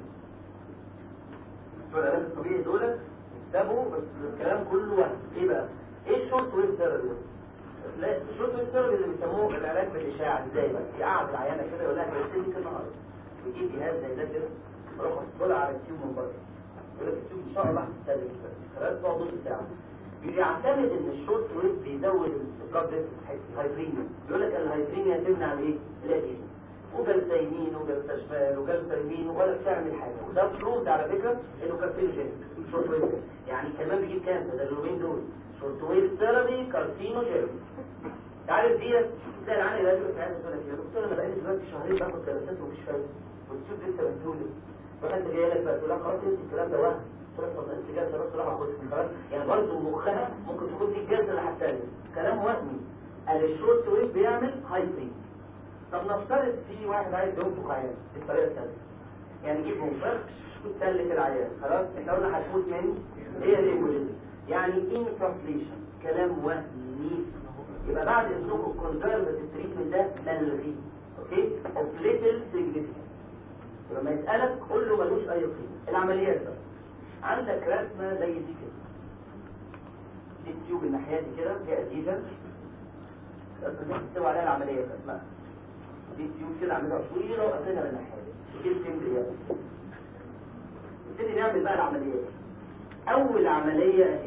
بتوع العلاج الطبيعي دول اكتبوا بس الكلام كله وهم ايه بقى؟ ايه الشورت ويف ثيرابي ده؟ لا الشورت ويف ثيرابي اللي بيسموه العلاج بالاشعاع ازاي بقى؟ يقعد العيانه كده يقول لها هيرسلك النهارده ويجيب جهاز زي ده كده يروح يدخلها على التيوب من بره يقول لك التيوب ان شاء الله هتستهلك خلاص تقعد نص ساعه بيعتمد ان الشورت ويف بيزود البلاد هايدرينيا بيقول لك الهايدرينيا تمنع الايه الاديشن وجلسه يمين وجلسه شمال وجلسه يمين ولا بتعمل حاجه وده بروفد على فكره انه كارسينوجين شورت ويف يعني كمان بيجيب كانسر ده اليومين دول شورت ويف ثيرابي كارسينوجين عارف دي تلاقي العيال لازم تعالى تقول لك يا دكتور انا بقالي دلوقتي شهرين باخد جلسات ومفيش فايده والتيوب لسه مديولي واحد جاي لك بقى تقول لك خلاص انت الكلام ده وهم تروح انت جلسه بس راح اخد خلاص يعني برضه مخها ممكن تكون دي الجلسه اللي هتتاني كلام وهمي قال الشورت ويف بيعمل هايبرين طب نفترض في واحد عايز ينفخ عيان بالطريقه الثانيه يعني يجيب منفخ وتسلك العيان خلاص احنا قلنا هتموت من هي الهيموليز يعني انفليشن كلام وهمي يبقى بعد اسلوب الكونزرفتيف تريتمنت ده ملغي اوكي اوف ليتل سيجنيفيكانس لما يسالك قول له ملوش اي قيمه العمليات بقى عندك رسمه زي دي كده دي التيوب الناحيه دي كده فيها اديجن الرسمه دي بتسوي عليها العمليه اسمها دي التيوب كده عاملها طويله وقافلها من الناحيه دي ودي التمبريات نبتدي نعمل بقى العمليات اول عمليه اهي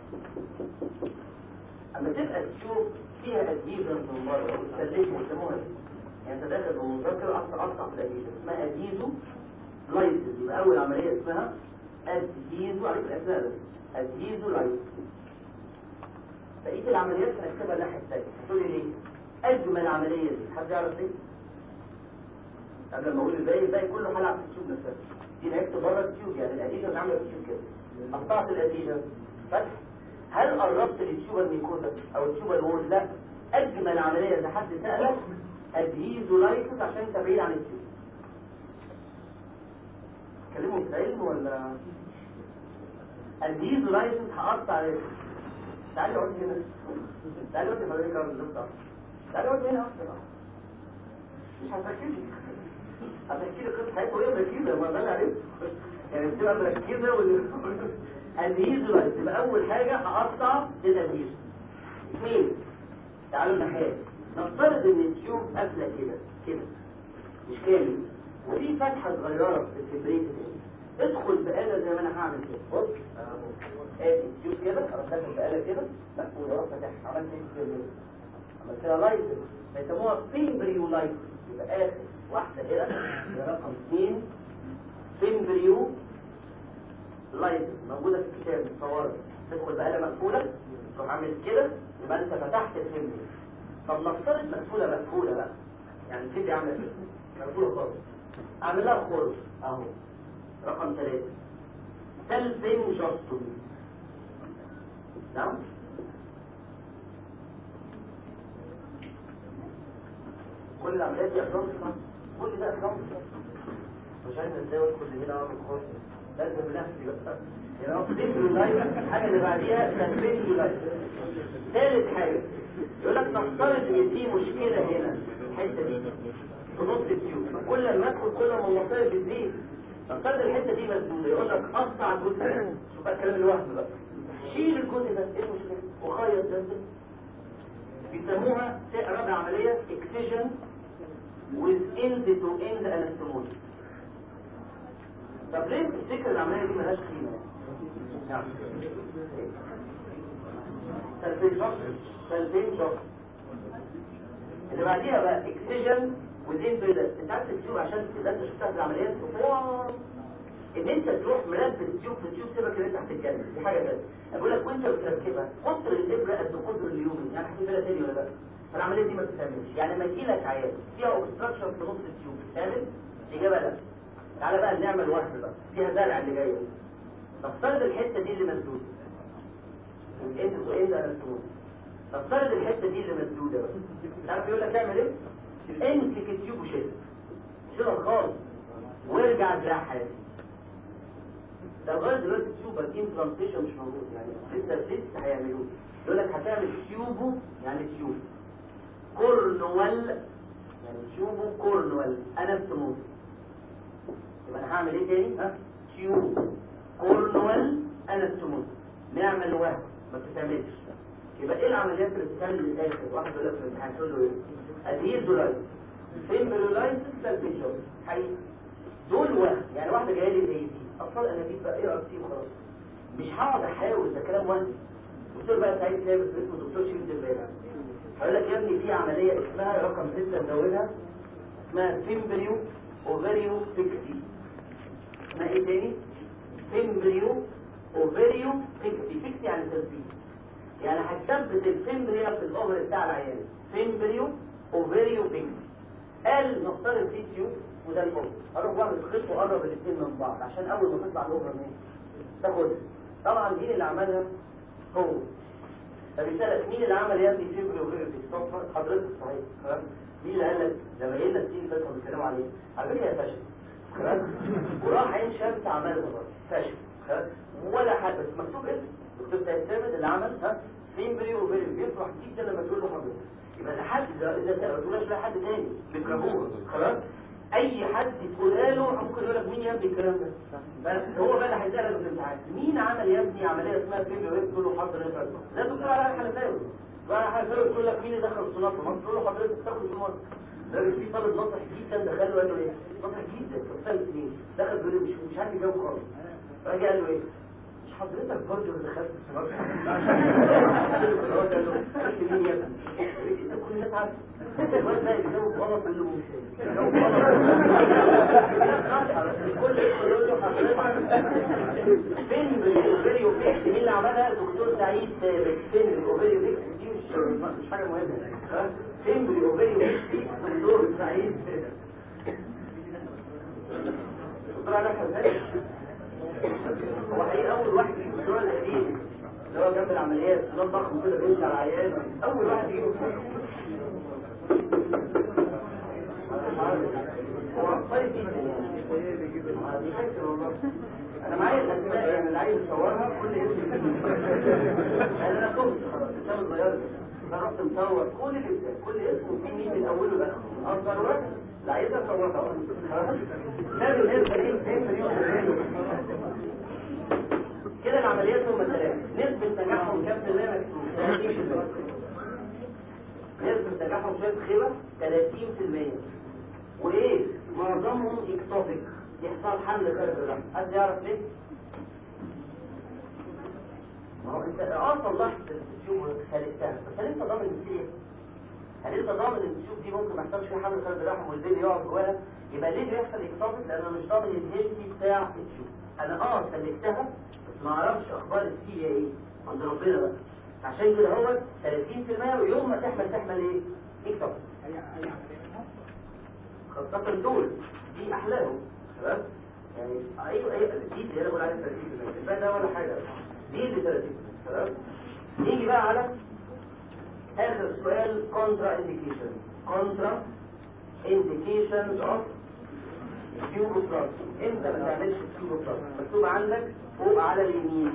اما تبقى تشوف فيها اديجن من بره وتسلكوا ويسموها يعني انت داخل بمذكر اقطع اقطع في الاديجن اسمها اديزو لايسز يبقى اول عمليه اسمها اديزو عليك الاسماء بس اديزو لايسز بقيه العمليات هنكتبها الناحيه الثانيه هتقول لي ليه اجمل عمليه دي حد يعرف ليه قبل ما اقول الباقي الباقي كله هلعب في التيوب نفسها دي لعبت بره التيوب يعني الاديجن عامله في التيوب كده قطعت الاديجن فتح هل قربت للتيوب الميكوزا او التيوب الوول لا اجمل عمليه اذا حد سالك ادهيزو لايكس عشان انت بعيد عن التيوب تكلموا في العلم ولا ادهيزو لايكس هقطع عليك تعالي اقعد هنا تعالي اقعد حضرتك اقعد بالظبط تعالي اقعد هنا مش هتركزي هتحكي لي قصه حياتي وهي مركزه ما انا عرفت يعني بتبقى مركزه وال ادهيزو لايكس يبقى اول حاجه هقطع الادهيزو اثنين تعالوا الناحيه نفترض ان التيوب قافله كده كده مش كامل وفي فتحه صغيره في الفبريت ادخل بآلة زي ما انا هعمل كده بص ادي التيوب كده اروح داخل بآلة كده مقفوله اروح فاتحها عملت ايه كده عملت لها لايسنس بيسموها فيمبريو لايسنس يبقى اخر واحده هنا هي رقم اثنين فيمبريو لايسنس موجوده في الكتاب متصوره تدخل بآلة مقفوله تروح عامل كده يبقى انت فتحت الفيمبريو طب نفترض مقفولة مقفولة بقى يعني كده عاملة كده مقفولة خالص اعمل لها خرز اهو رقم ثلاثة سلفين جاستومي نعم كل العمليات دي افلام كل ده افلام مش عارف ازاي ادخل هنا واعمل خرز لازم بنفسي بقى يعني هو فيبريولايز الحاجه اللي بعديها فيبريولايز ثالث حاجه يقول لك نفترض ان في مشكله هنا الحته دي في نص التيوب كل ما ادخل كل ما المصايب بتزيد نفترض الحته دي مسدوده يقول لك قطع الجزء ده شوف بقى الكلام الوهم بقى شيل الجزء ده ايه المشكله وخيط ده بيسموها رابع عمليه اكسجن with end to end anastomosis طب ليه تفتكر العمليه دي ملهاش قيمه نعم سلفين شخص سلفين شخص اللي بعديها بقى اكسجن وزين بيضة انت عارف التيوب عشان كده انت شفتها في العمليات واو ان انت تروح ملبس التيوب في التيوب سيبك ان انت هتتكلم دي حاجه ثانيه اقول لك وانت بتركبها قطر الابره قد قطر اليومي يعني هتبقى تاني ولا لا فالعمليه دي ما بتتعملش يعني لما يجي لك عيان فيها اوبستراكشن في نص التيوب تعمل الاجابه لا تعالى بقى نعمل وهم بقى فيها زرع اللي جايه نفترض الحته دي اللي مسدوده انت وانت مسدود نفترض الحته دي اللي مسدوده بقى تعرف يقول لك اعمل ايه امسك التيوب وشيلها شيلها خالص وارجع ازرعها تاني ده لغايه دلوقتي التيوب الامبلانتيشن مش موجود يعني لسه لسه هيعملوه يقول لك هتعمل تيوبو يعني تيوب كورنوال يعني تيوبو كورنوال انابتوموس يبقى انا هعمل ايه تاني ها تيوب كورنوال انابتوموس نعمل وهم ما بتتعملش يبقى ايه العمليات اللي بتتعمل للاخر واحد يقول لك في الامتحان تقول له ايه ادهير دولايز فيمبريولايز سلفيشن حقيقي دول وهم يعني واحده جايه لي زي دي اطفال انابيب بقى ايه ار سي وخلاص مش هقعد احاول ده كلام وهم دكتور بقى سعيد ثابت اسمه دكتور شريف الدبابه هقول لك يا ابني في عمليه اسمها رقم 6 مزودها اسمها فيمبريو اوفريو فيكسي اسمها ايه تاني فيمبريو اوفريو فيكسي فيكسي يعني تثبيت يعني هتثبت الفيمبريا في الاوفر بتاع العيان فيمبريو اوفريو فيكسي قال نفترض دي تيوب وده الاوفر هروح واعمل خيط وقرب الاثنين من بعض عشان اول ما تطلع الاوفر مين تاخدها طبعا مين اللي عملها هو فبيسألك مين اللي عمل يا ابني فيبري وغير الديستوفر حضرتك صحيح خلاص مين اللي قال لك لما جينا السين اللي فاتوا بيتكلموا عليه على فكره هي فشل خلاص وراح عين شمس عملها برضه فشل خلاص ولا حد بس مكتوب اسم دكتور سيد ثابت اللي عمل ها فيبري وغير بيفرح جدا لما تقول له حضرتك يبقى ده حد ده اذا ما تقولهاش لحد تاني بيكرهوه خلاص اي حد تقولها له ممكن يقول لك مين يا ابني الكلام ده بس هو بقى اللي هيسالك في الامتحان مين عمل يا ابني عمليه اسمها فيبري وغير تقول له حضر انت لا دكتور على الحلفاوي بقى الحلفاوي تقول لك مين اللي دخل الصناعه في مصر تقول له حضرتك تاخد في مصر ده في طالب ناصح جدا دخل له قال له ايه ناصح جدا في ثالث سنين دخل بيقول مش مش عارف يجاوب خالص راجع قال له ايه مش حضرتك برضه اللي دخلت الصناعه هو قال له قلت مين يا ابني انت كل الناس عارفه الواد ده يجاوب غلط يقول له مش يجاوب غلط كل يقول له حضرتك فين الاوفيريو فيكس مين اللي عملها الدكتور سعيد ثابت فين الاوفيريو فيكس دي مش مش حاجه مهمه ها؟ فين الاوفيريو فيكس الدكتور سعيد ثابت دكتور على حساب هو حقيقي اول واحد في الدكتور القديم اللي هو جنب العمليات ده ضخم كده بيمشي على العيان اول واحد يجيبه هو عبقري جدا يعني فاكر والله انا معايا الاسماء يعني اللي عايز يصورها كل اسم يعني انا تهت خلاص الشمس اتغيرت انا رحت مصور كل الاسم كل اسم فيه مين من اوله لاخره اصغر واحد اللي عايزها اصورها خلاص ده بالنسبه لي كده العمليات هم ثلاثه نسبه نجاحهم كام في المية مكتوب 30% نسبه نجاحهم شويه خيبه 30% وايه معظمهم اكتوبيك يحصل حمل خارج الرحم حد يعرف ليه ما هو انت اه صلحت التيوب وخلقتها بس هل انت ضامن التيوب هل انت ضامن ان التيوب دي ممكن ما يحصلش فيها حمل خارج الرحم والبيبي يقعد جواها يبقى ليه بيحصل اكتوبيك لان انا مش ضامن الهيلثي بتاع التيوب انا اه سلكتها بس ما اعرفش اخبار السي ايه عند ربنا بقى عشان كده هو 30% ويوم ما تحمل تحمل ايه اكتوبيك خاصة دول دي أحلاهم خلاص يعني أيوة أيوة دي اللي أنا بقول عليها 30 الباقي ده ولا حاجة دي اللي 30 خلاص نيجي بقى على آخر سؤال كونترا إنديكيشن كونترا إنديكيشنز أوف تيوبوبلاست انت ما تعملش تيوبوبلاست مكتوب عندك فوق على اليمين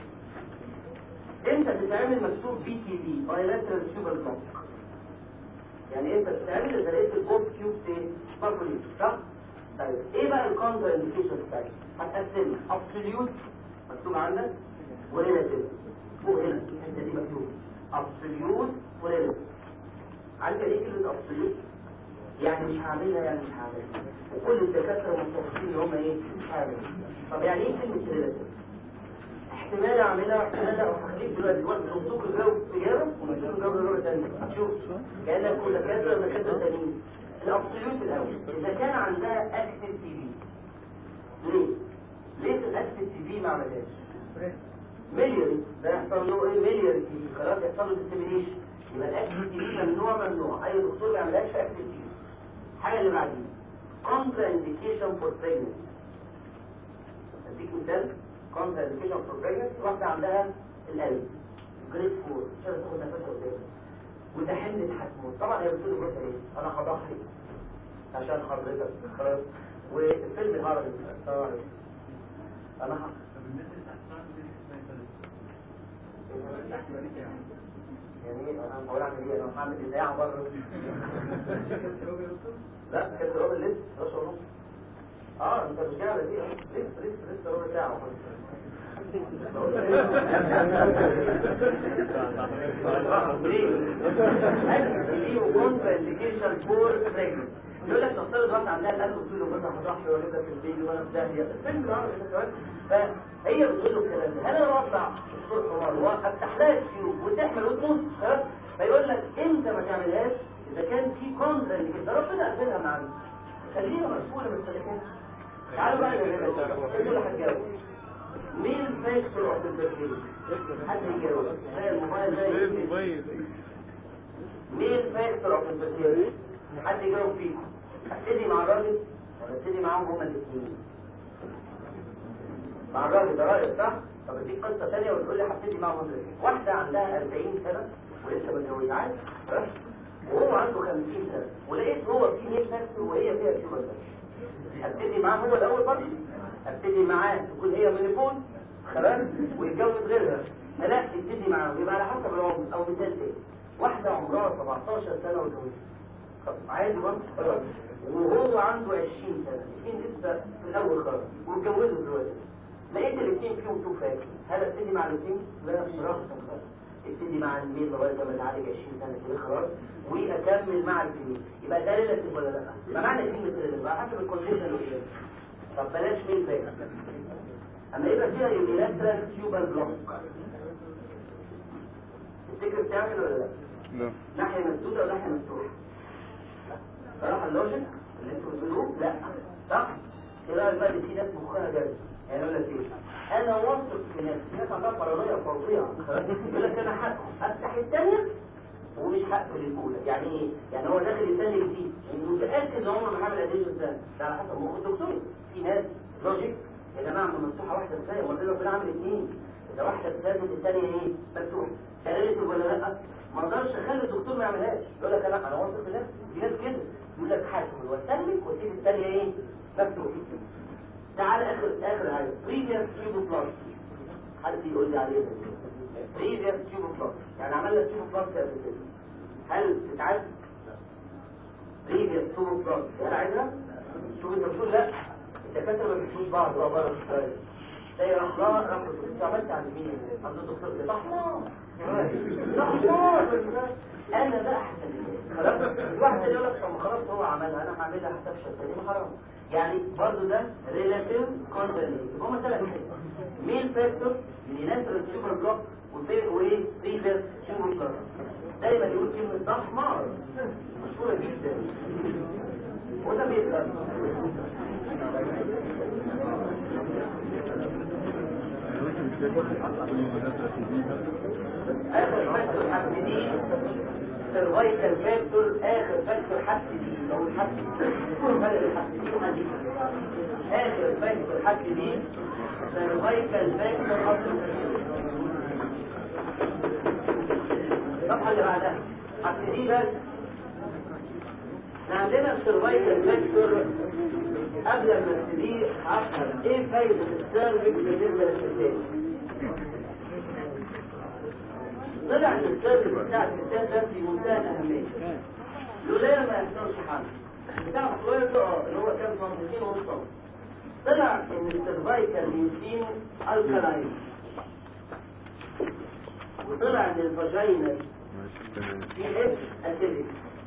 انت بتعمل مكتوب بي تي بي بايلاترال تيوبال بلوك يعني انت بتعمل اذا لقيت البوب تيوب تاني ماركولين صح؟ طيب ايه بقى الكونتر انديكيشن بتاعتك؟ هتقسم ابسوليوت مكتوب عندك وريلاتيف فوق هنا الحته دي مكتوب ابسوليوت وريلاتيف عندك ايه كلمه ابسوليوت؟ يعني مش هعملها يعني مش هعملها وكل الدكاتره متفقين ان هم ايه مش هعملها طب يعني ايه كلمه ريلاتيف؟ احتمال اعملها واحتمال لا وهخليك دلوقتي وقت صندوق الجو تجاره ومسؤول الجو الربع تاني هتشوف كانك كل دكاتره دكاتره تانيين الابسوليوت الاول اذا كان عندها اكتف تي في ليه؟ ليه في الاكتف تي في ما عملهاش؟ مليون ده يحصل له ايه مليون تي في خلاص يحصل له ديسيمينيشن يبقى الاكتف تي في ممنوع ممنوع اي دكتور ما يعملهاش في اكتف تي في الحاجه اللي بعدين كونترا انديكيشن فور بريجنسي اديك مثال كونترا انديكيشن فور بريجنسي واحده عندها القلب جريد 4 مش قادره تاخد نفسها قدامها وده حمل هتموت طبعا هي بتقول له ايه انا هضحي عشان حضرتك خلاص والفيلم العربي طبعا انا ه... يعني ايه انا هقول اعمل ايه انا هعمل اذاعه بره لا كانت ربع لسه 11 ونص اه انت مش جاي دي لسه لسه لسه ربع ساعه يقول لك نفترض واحد عندها القلب وتقول له مثلا هضحي والدها في البيت وانا في داهيه الفيلم العربي ده كمان فهي بتقول له الكلام ده هل انا اطلع الصبح حمار وافتح لها السيوف وتحمل وتموت فيقول لك انت ما تعملهاش اذا كان في كونترا اللي كده ربنا قفلها معانا خلينا مسؤوله من السلكات تعالوا بقى انتوا اللي هتجاوبوا مين فاكتور اوف البكتيريا حد يجاوب زي الموبايل زي الموبايل مين فاكتور اوف البكتيريا حد يجاوب فيكم ابتدي مع الراجل ولا ابتدي معاهم هما الاثنين مع الراجل ده راجل صح طب اديك قصه ثانيه وتقول لي هبتدي معاهم هما الاثنين واحده عندها 40 سنه ولسه متجوزه عادي وهو عنده 50 سنه ولقيت هو في مين فاكتور وهي فيها تيومر ابتدي معاه هو الاول برضه ابتدي معاه تكون هي ميليفون خلاص ويتجوز غيرها لا ابتدي معاه يبقى على حسب العمر او مثال تاني واحده عمرها 17 سنه وجوزها طب عادي برضه خلاص وهو عنده 20 سنه الاثنين لسه في الاول خالص واتجوزوا دلوقتي لقيت الاثنين فيهم تو فاكر هل ابتدي مع الاثنين؟ لا بصراحه خلاص ابتدي مع الميل لغايه لما تعالج 20 سنه كده خلاص واكمل مع الفيميل يبقى ده ريلاتيف ولا لا؟ يبقى معنى كلمه ريلاتيف على حسب الكونديشن اللي طب بلاش ميل باك اما يبقى فيها يونيلاترال تيوبال بلوك تفتكر بتعمل ولا لا؟ لا ناحيه مسدوده وناحيه مفتوحه صراحه اللوجيك اللي انتوا بتقولوه لا صح؟ ايه رايك بقى ان في ناس مخها جاز يعني يقول لك ايه انا واثق في نفسي ناس عندها بارانويا فظيعه يقول لك انا هفتح افتح الثانيه ومش هقفل الاولى يعني ايه يعني هو داخل الثاني جديد متاكد ان عمره ما هعمل اديشن ثاني ده على حسب مخ الدكتور في ناس لوجيك يا جماعه ما مفتوحه واحده كفايه امال ربنا عامل اثنين اذا واحده اتثبت الثانيه ايه مفتوحه كلمت ولا لا ما اقدرش اخلي الدكتور ما يعملهاش يقول لك انا انا واثق في نفسي في ناس كده يقول لك حاسب واسلك واسيب الثانيه ايه مفتوحه تعال اخر اخر حاجه بريفيس تيوب بلاس حد يقول لي عليه ده بريفيس تيوب بلاس يعني عملنا تيوب بلاس قبل كده هل تتعد بريفيس تيوب بلاس هل عايزها شوف انت بتقول لا الدكاتره ما بيشوفوش بعض ولا بره الشويه زي راح راح راح انت عملت عند مين عند الدكتور ده صح صح انا بقى احسن خلاص واحد يقول لك طب خلاص هو عملها انا هعملها هتفشل تاني ما حرام يعني برضه ده ريلاتيف كونترنيت هما ثلاث حاجات مين فاكتور يونيلاترال تيوبر بلوك وايه بريفيس تيوبر بلوك دايما يقول كلمه ده حمار مشهوره جدا وده بيفهم اخر فاكتور حسدين سيرفايكال فاكتور اخر فاكتور حسدين لو الحسدين فرق الحسدين حديد اخر فاكتور حسدين سيرفايكال فاكتور اصل الصفحه اللي بعدها حسدين بس احنا عندنا السيرفايكال فاكتور قبل ما ابتدي هفهم ايه فايدة السيرفكس بالنسبة للستات طلع ان السيرفكس بتاع الستات ده في منتهى الأهمية لولا ما يحصلش حل بتاع شوية اه اللي هو كان سنتين ونص طلع ان السيرفايكال يوتين الكالاين وطلع ان الفاجينا في اس اسيدك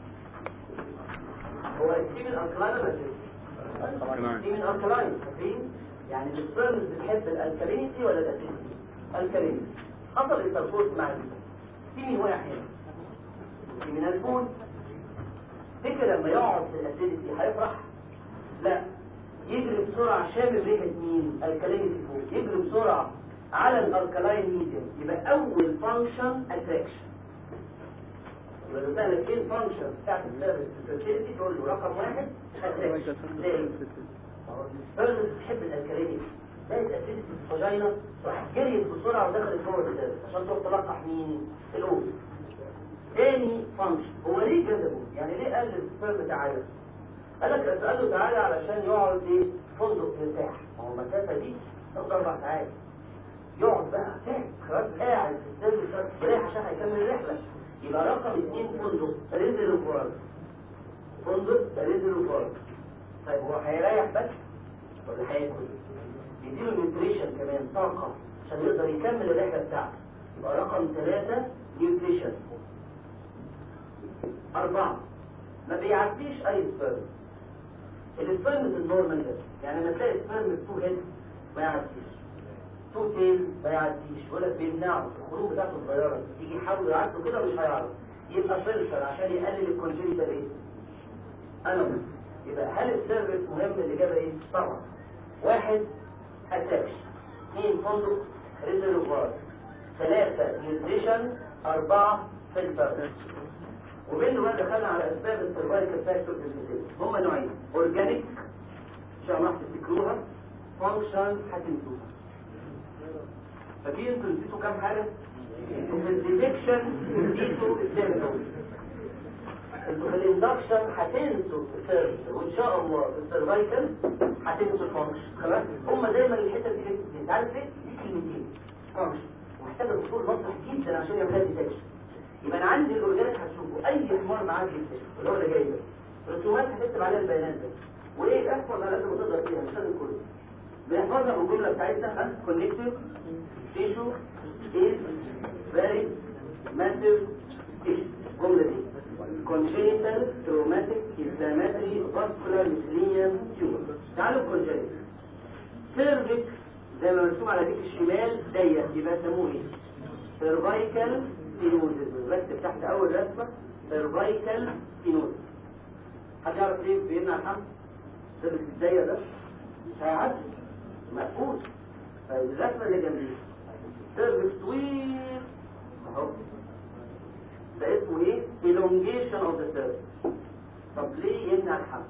هو التيم الالكلاين ولا التيم الالكلاين فاكرين يعني السبرمز بتحب الالكالينيتي ولا الاسيديتي الكالينيتي حصل التركوز مع التيمين واحد هنا من الفول فكر لما يقعد في الاسيديتي هيفرح لا يجري بسرعة شامل ريحة مين الكالينيتي فوق يجري بسرعة على الالكلاين ميديم يبقى اول فانكشن اتراكشن يبقى لو سألك ايه الفانكشن بتاعت السيرفيس فاسيلتي تقول له رقم واحد اتراكشن ليه؟ السيرفيس بتحب الالكالينيتي لقيت اسيدتي في الفاجينا راح جريت بسرعة ودخلت جوه السيرفيس عشان تروح تلقح مين؟ الاوز تاني فانكشن هو ليه جذبه؟ يعني ليه قال السبرم تعالى؟ قال لك اسأله تعالى علشان يقعد ايه؟ فندق مرتاح ما هو المسافة دي تاخد اربع ساعات يقعد بقى تعب خلاص قاعد في السيرفيس رايح عشان هيكمل الرحلة يبقى رقم اثنين فندق ريزل وفارج فندق ريزل وفارج طيب هو هيريح بس ولا هياكل؟ يديله نيوتريشن كمان طاقة عشان يقدر يكمل الرحلة بتاعته يبقى رقم ثلاثة نيوتريشن أربعة ما بيعديش أي سبرم السبرم النورمال ده يعني لما تلاقي سبرم تو هيد ما يعديش تو تيل ما يعديش ولا بيمنعه الخروج بتاعته صغيرة يجي يحاول يعدوا كده مش هيعرف يبقى فلتر عشان يقلل الكونجينيتال ايه؟ أنومال يبقى هل السيرفيس مهم الإجابة ايه؟ طبعا واحد اتاكش اثنين فندق ريزرفوار ثلاثة نيوتريشن أربعة فلتر وبينه بقى دخلنا على اسباب السرفايكال فاكتور ديفيسيت هم نوعين اورجانيك ان شاء الله هتفتكروها فانكشن هتنسوها ففي انتوا نسيتوا كام حاجه وفي الديتكشن نسيتوا السيمتومز انتوا في الاندكشن هتنسوا السيرفيس وان شاء الله في السرفايكال هتنسوا الفانكشن خلاص هم دايما الحته دي انت عارف ايه دي كلمتين فانكشن محتاجه دكتور مصلح جدا عشان يعملها ديتكشن يبقى انا عندي الاورجانيك هتشوفه اي حمار معاه جدا اللي هو اللي جاي ده رسومات هتكتب عليها البيانات ده وايه احفظ على قد ما تقدر فيها مش لازم كله بنحفظها بالجمله بتاعتنا كونكتيف تيشو از فيري ماسيف تيشو الجمله دي congenital traumatic inflammatory vascular miscellaneous tumor تعالوا congenital cervix زي ما مرسوم على ديك الشمال ضيق يبقى سموه ايه cervical stenosis ركز تحت اول رسمه cervical stenosis حد يعرف ليه بيمنع الحمل cervix الضيق ده مش هيعدي مقفول فالرسمه اللي جنبيه cervix طويل اهو ده اسمه ايه elongation of the cervix طب ليه يمنع الحمل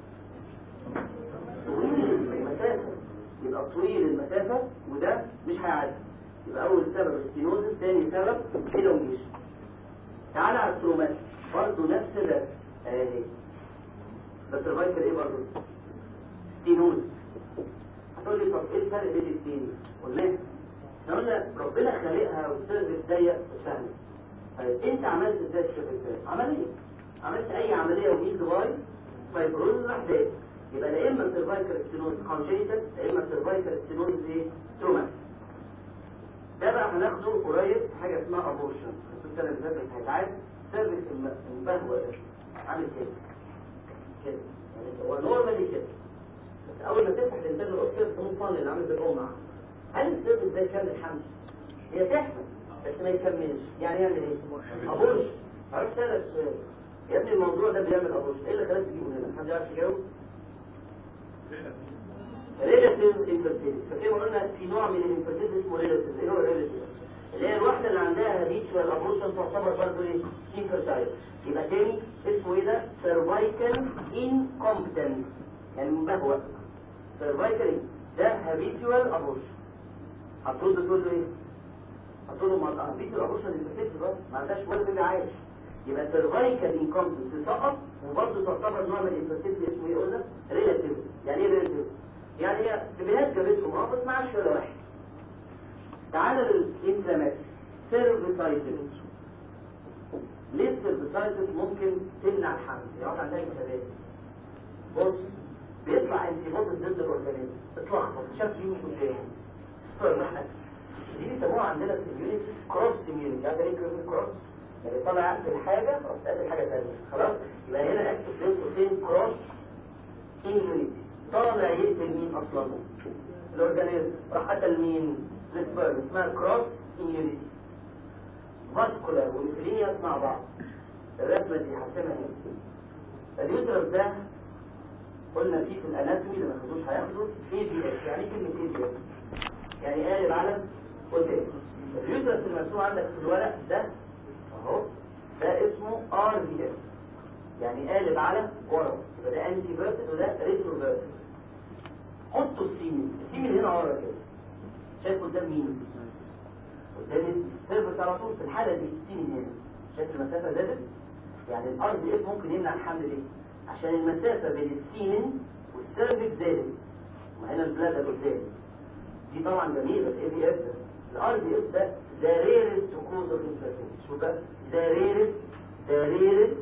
طويل المسافه يبقى طويل المسافه وده مش هيعدي يبقى اول سبب ستينوزس ثاني سبب elongation تعالى على الترومات برضه نفس ده اهي بس الفايتر ايه برضه ستينوز هتقول لي طب ايه الفرق بين الاثنين قلنا احنا قلنا ربنا خالقها والسيرفيس ضيق وسهل طيب انت عملت ازاي السيرفيس ده عمليه عملت اي عمليه وميل ديفايس فايبروز راح ضايق يبقى لا اما سيرفايكال ستينوز كونجيتال لا اما سيرفايكال ستينوز ايه ترومات ده بقى هناخده قريب في حاجه اسمها ابورشن السنه اللي فاتت هيتعاد سيرفيس المبهوى ده عامل كده كده يعني هو نورمالي كده بس اول ما تفتح الانسان الاوكسيد تقوم طالع اللي عامل بالام هل السيرفيس ده يكمل حمل هي تحمل بس ما يكملش يعني يعمل ايه ابورشن عرفت انا السؤال يا ابني الموضوع ده بيعمل ابورشن ايه اللي خلاك تجيبه هنا حد يعرف يجاوب ريلاتيف انفيرتيليتي فكده قلنا في نوع من الانفيرتيليتي اسمه ريلاتيف ايه هو الريلاتيف اللي هي الواحده اللي عندها هابيتشوال ابورشن تعتبر برضه ايه انفيرتايل يبقى تاني اسمه ايه ده سيرفايكال انكومبتنس يعني مبهوأ سيرفايكال ده هابيتشوال ابورشن هترد تقول له ايه هتقول له ما هابيتشوال ابورشن انفيرتيليتي بس ما عندهاش ولا بيبي عايش يبقى سيرفايكال انكمبتنس سقط وبرضه تعتبر نوع من الانفيرتيلتي اسمه ايه قلنا ريلاتيف يعني ايه ريلاتيف يعني هي بنات جابتهم اه بس معاش ولا واحد تعالى للانفلامات سيرفيسايتس ليه السيرفيسايتس ممكن تمنع الحمل يقعد عندها انتباه بص بيطلع انتباه ضد الاورجانيزم اتلخبط شاف يوم قدام سبرم دي بيسموها عندنا في اليونت كروس اميونيتي عارف ايه كروس يعني طالع في الحاجه خلاص قاتل حاجه ثانيه خلاص يبقى هنا اكتب بين قوسين كروس اميونيتي طالع يقتل مين اصلا الاورجانيزم راح قتل مين السبرم اسمها كروس اميونيتي فاسكولار والفلينياس مع بعض الرسمه دي هرسمها هنا اليوترس ده قلنا فيه في الاناتومي اللي ما خدوش هياخدوا اي بي اس يعني كلمه اي بي اس يعني قالب على قدام اليوترس اللي مرسوم عندك في الورق ده اهو ده اسمه ار بي اس يعني قالب على ورا يبقى ده انتي فيرتد وده ريترو فيرتد حطوا السيمين السيمين هنا ورا كده شايف قدام مين قدام السيرفس على طول في الحاله دي السيمين هنا شايف المسافه زادت يعني الار بي اس ممكن يمنع الحمل ليه عشان المسافه بين السيمين والسيرفكس زادت وهنا البلاد قدام دي طبعا جميله الاي بي اس الار بي اس ده ذا ريرست كوز اوف انفيرتيلتي شو بقى ذا ريرست ذا ريرست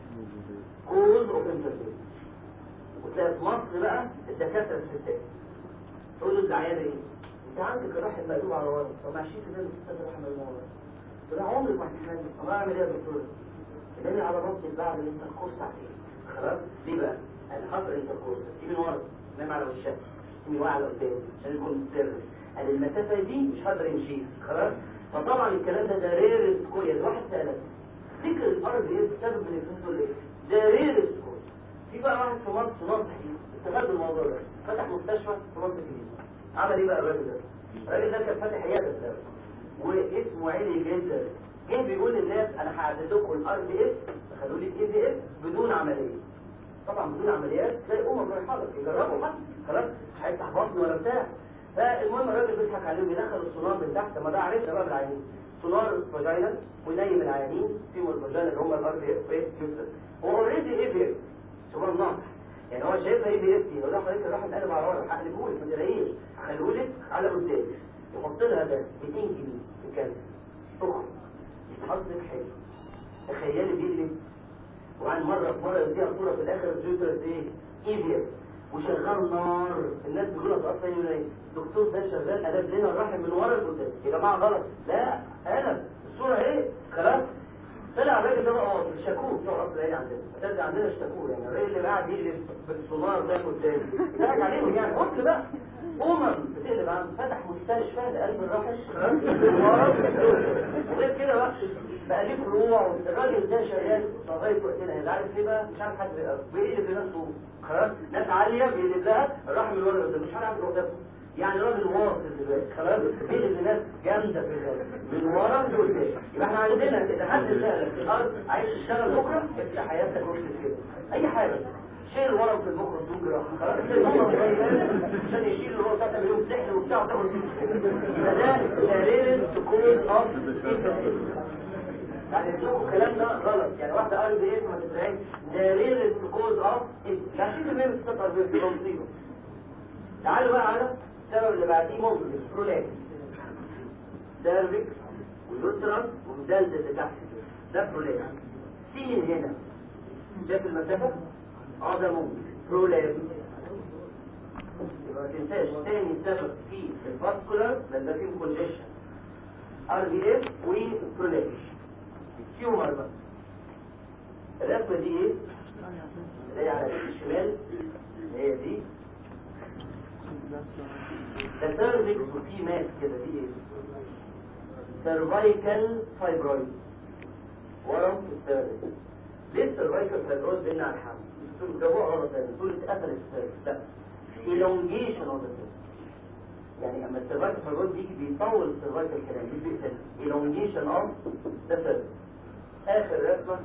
كوز اوف انفيرتيلتي وتلاقي في مصر بقى الدكاتره الستات تقول له العيال ايه انت عندك الرحم مقلوب على ورا طب ما عشان كده الستات الرحم مقلوب على ورا تقول لها عمرك ما هتحمل طب اعمل ايه يا دكتور تلاقي على بطن بعد اللي انت الكورس عليه خلاص ليه بقى انا حاطط انت الكورس سيبي من ورا نام على وشها سيبي واقع لقدام عشان يكون سيرفس قال المسافه دي مش هقدر يمشي خلاص فطبعا الكلام ده ده رير سكوير واحد سالك فكر الار بي اس سبب من الفلوس ايه ده رير سكوير في بقى واحد في مصر نصح استغل الموضوع ده فتح مستشفى في مصر الجديده عمل ايه بقى الراجل ده الراجل ده كان فاتح عياده بتاعته واسمه عالي جدا جه بيقول للناس انا هعدد لكم الار بي اس خدوا لي الاي بي اس بدون عمليه طبعا بدون عمليات تلاقي امم رايحه لك يجربوا حد خلاص مش هيفتح بطن ولا بتاع فالمهم الراجل بيضحك عليهم يدخل السونار من تحت ما ده عرفنا بقى بالعينين سونار فاجينا وينيم العيانين فيهم الفاجينا اللي هم الار بي اس يوسف هو اوريدي اي بي اس سبحان الله يعني هو شايفها اي بي اس لو ده حضرتك الواحد قلب على ورا هقلبه لك ما تلاقيش هخليه لك على قدام يحط لها ده 200 جنيه في الجلسه اخرى يتحط لك حلو تخيلي بيقلب وعن مرة في مرة يديها صورة في الآخر الجوترس ايه؟ اي بي اس وشغال نار الناس بيقولوا في اصلا يقولوا ايه؟ الدكتور ده شغال قلب لنا الرحم من ورا لقدام يا جماعة غلط لا قلب الصورة ايه؟ خلاص طلع الراجل ده بقى شاكوه بتوع اصل العين عندنا ترجع عندنا اشتكوه يعني الراجل اللي قاعد يقلب بالسونار ده قدام يتفرج عليهم يعني قلت بقى امم بتقلب عن فتح مستشفى لقلب الرحم وغير كده بقى بقى ليه فروع الراجل ده شغال لغايه وقتنا اللي عارف ليه بقى مش عارف حد بيقلب لنفسه خلاص ناس عاليه بيقلب لها الرحم اللي ورا مش عارف يروح ده يعني راجل واصل دلوقتي خلاص بيقلب لناس جامده في الغالب من ورا لقدام يبقى احنا عندنا اذا حد سالك في الارض عايز تشتغل بكره افتح حياتك واكتب كده اي حاجه شيل ورم في المخ بدون جراحه خلاص المخ عشان يشيل اللي هو بتاع مليون سحر وبتاع وتاخد يبقى ده دليل سكون اوف يعني تشوفوا الكلام ده غلط يعني واحده ار بي اس ما تتفهمش دليل السكوز اوف 20% من الستات ار بي اس مصيبه تعالوا بقى على السبب اللي بعديه ممكن برولات سيرفكس واليوترس ومدلدل اللي تحت ده برولات سين هنا شايف المسافه اه ده ممكن برولاب يبقى ما تنساش تاني سبب في الفاسكولار لان ده فيه كونجيشن ار بي اف وبرولاب تيومر بقى الرسمه دي ايه؟ اللي هي على الشمال اللي هي دي ده سيرفكس وفيه ماس كده دي ايه؟ سيرفايكال فايبرويد ورم السيرفكس ليه السيرفايكال فايبرويد بيمنع الحمل؟ تقول جابوها غلط يعني تقول اتقفل السيرفكس لا elongation of the cervix يعني اما السيرفايكال فايبرويد بيجي بيطول السيرفايكال كلام مش بيقفل elongation of the cervix اخر رسمه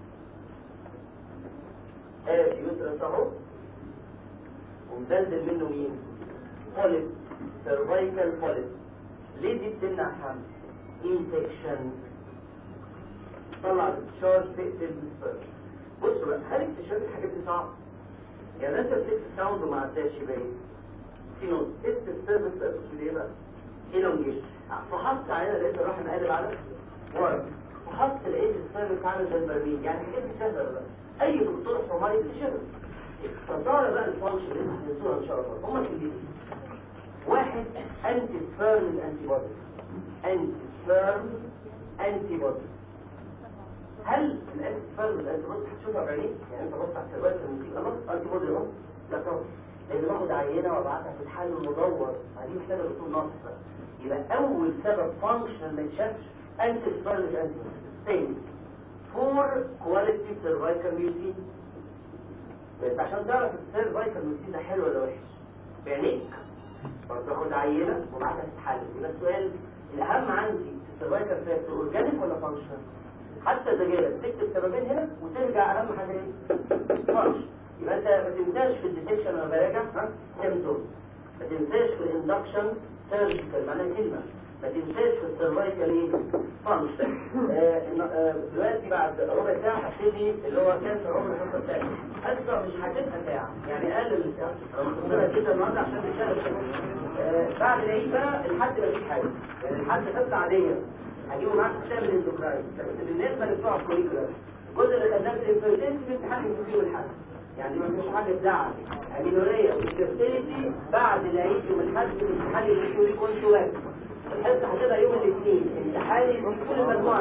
ادي يوترس اهو ومدلدل منه مين؟ بوليب سيرفايكال بوليب ليه دي بتمنع حمل؟ انفكشن طلع التشارج تقتل السبيرم بصوا بقى هل اكتشاف الحاجات دي صعب؟ يعني انت بتكتب ساوند وما عداش يبقى ايه؟ في نوت اسم السيرفس بقى تقصد ايه بقى؟ elongation فحصت عليها لقيت الرحم قالب على ورا فحصت لقيت السيرفس عامل زي البرميل يعني حاجات دي سهله ولا لا؟ اي دكتور حماري بتشتغل فصار بقى الفانكشن اللي انتوا هتنسوها ان شاء الله هما كلمتين واحد انتي سبيرم انتي بودي انتي سبيرم انتي بودي هل الانتي سبيرم الانتي بودي هتشوفها بعينيك يعني انت بص على السيرفس الموسيقى خلاص انتي بودي اهو لا طبعا لان باخد عينه وابعتها في الحل المدور هذه محتاجه دكتور ناقص بقى يبقى اول سبب فانكشن ما يتشافش انتي سبيرم انتي بودي فور كواليتي سيرفايكال ميوتين بس عشان تعرف السيرفايكال ميوتين ده حلو ولا وحش بعينيك برضه اخد عينه وبعدها تتحلل يبقى السؤال الاهم عندي في السيرفايكال فاكتور اورجانيك ولا فانكشن حتى اذا جالك تكتب سببين هنا وترجع اهم حاجه ايه فانكشن يبقى انت ما تنساش في الديتكشن انا براجع ها سيمتوم ما تنساش في الاندكشن سيرجيكال معناها كلمه ما تنساش في السيرفايكال ايه فانكشن دلوقتي بعد ربع ساعه هبتدي اللي هو كانسر عمر الحصه الثانيه اسرع مش هتبقى ساعه يعني اقل من ساعه انا مختصرها كده النهارده عشان نشتغل آه بعد العيد بقى الحد ما فيش حاجه يعني الحد حصه عاديه هجيبه معاك كتاب الاندوكراين بس بالنسبه لبتوع الكوليكولا الجزء اللي خدناه في الانفيرتيلتي في امتحان يكون فيه الحد يعني ما فيش حاجه تزعل امينوريا والفيرتيلتي بعد العيد يوم الحد الامتحان اللي فيه كنت واقف الحصه هتبقى يوم الاثنين امتحاني في كل المجموعه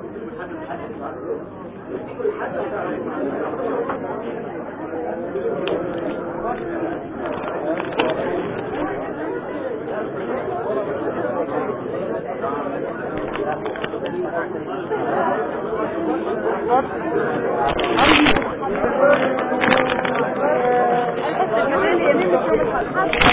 يديكوا الحد الحصة كمان اللي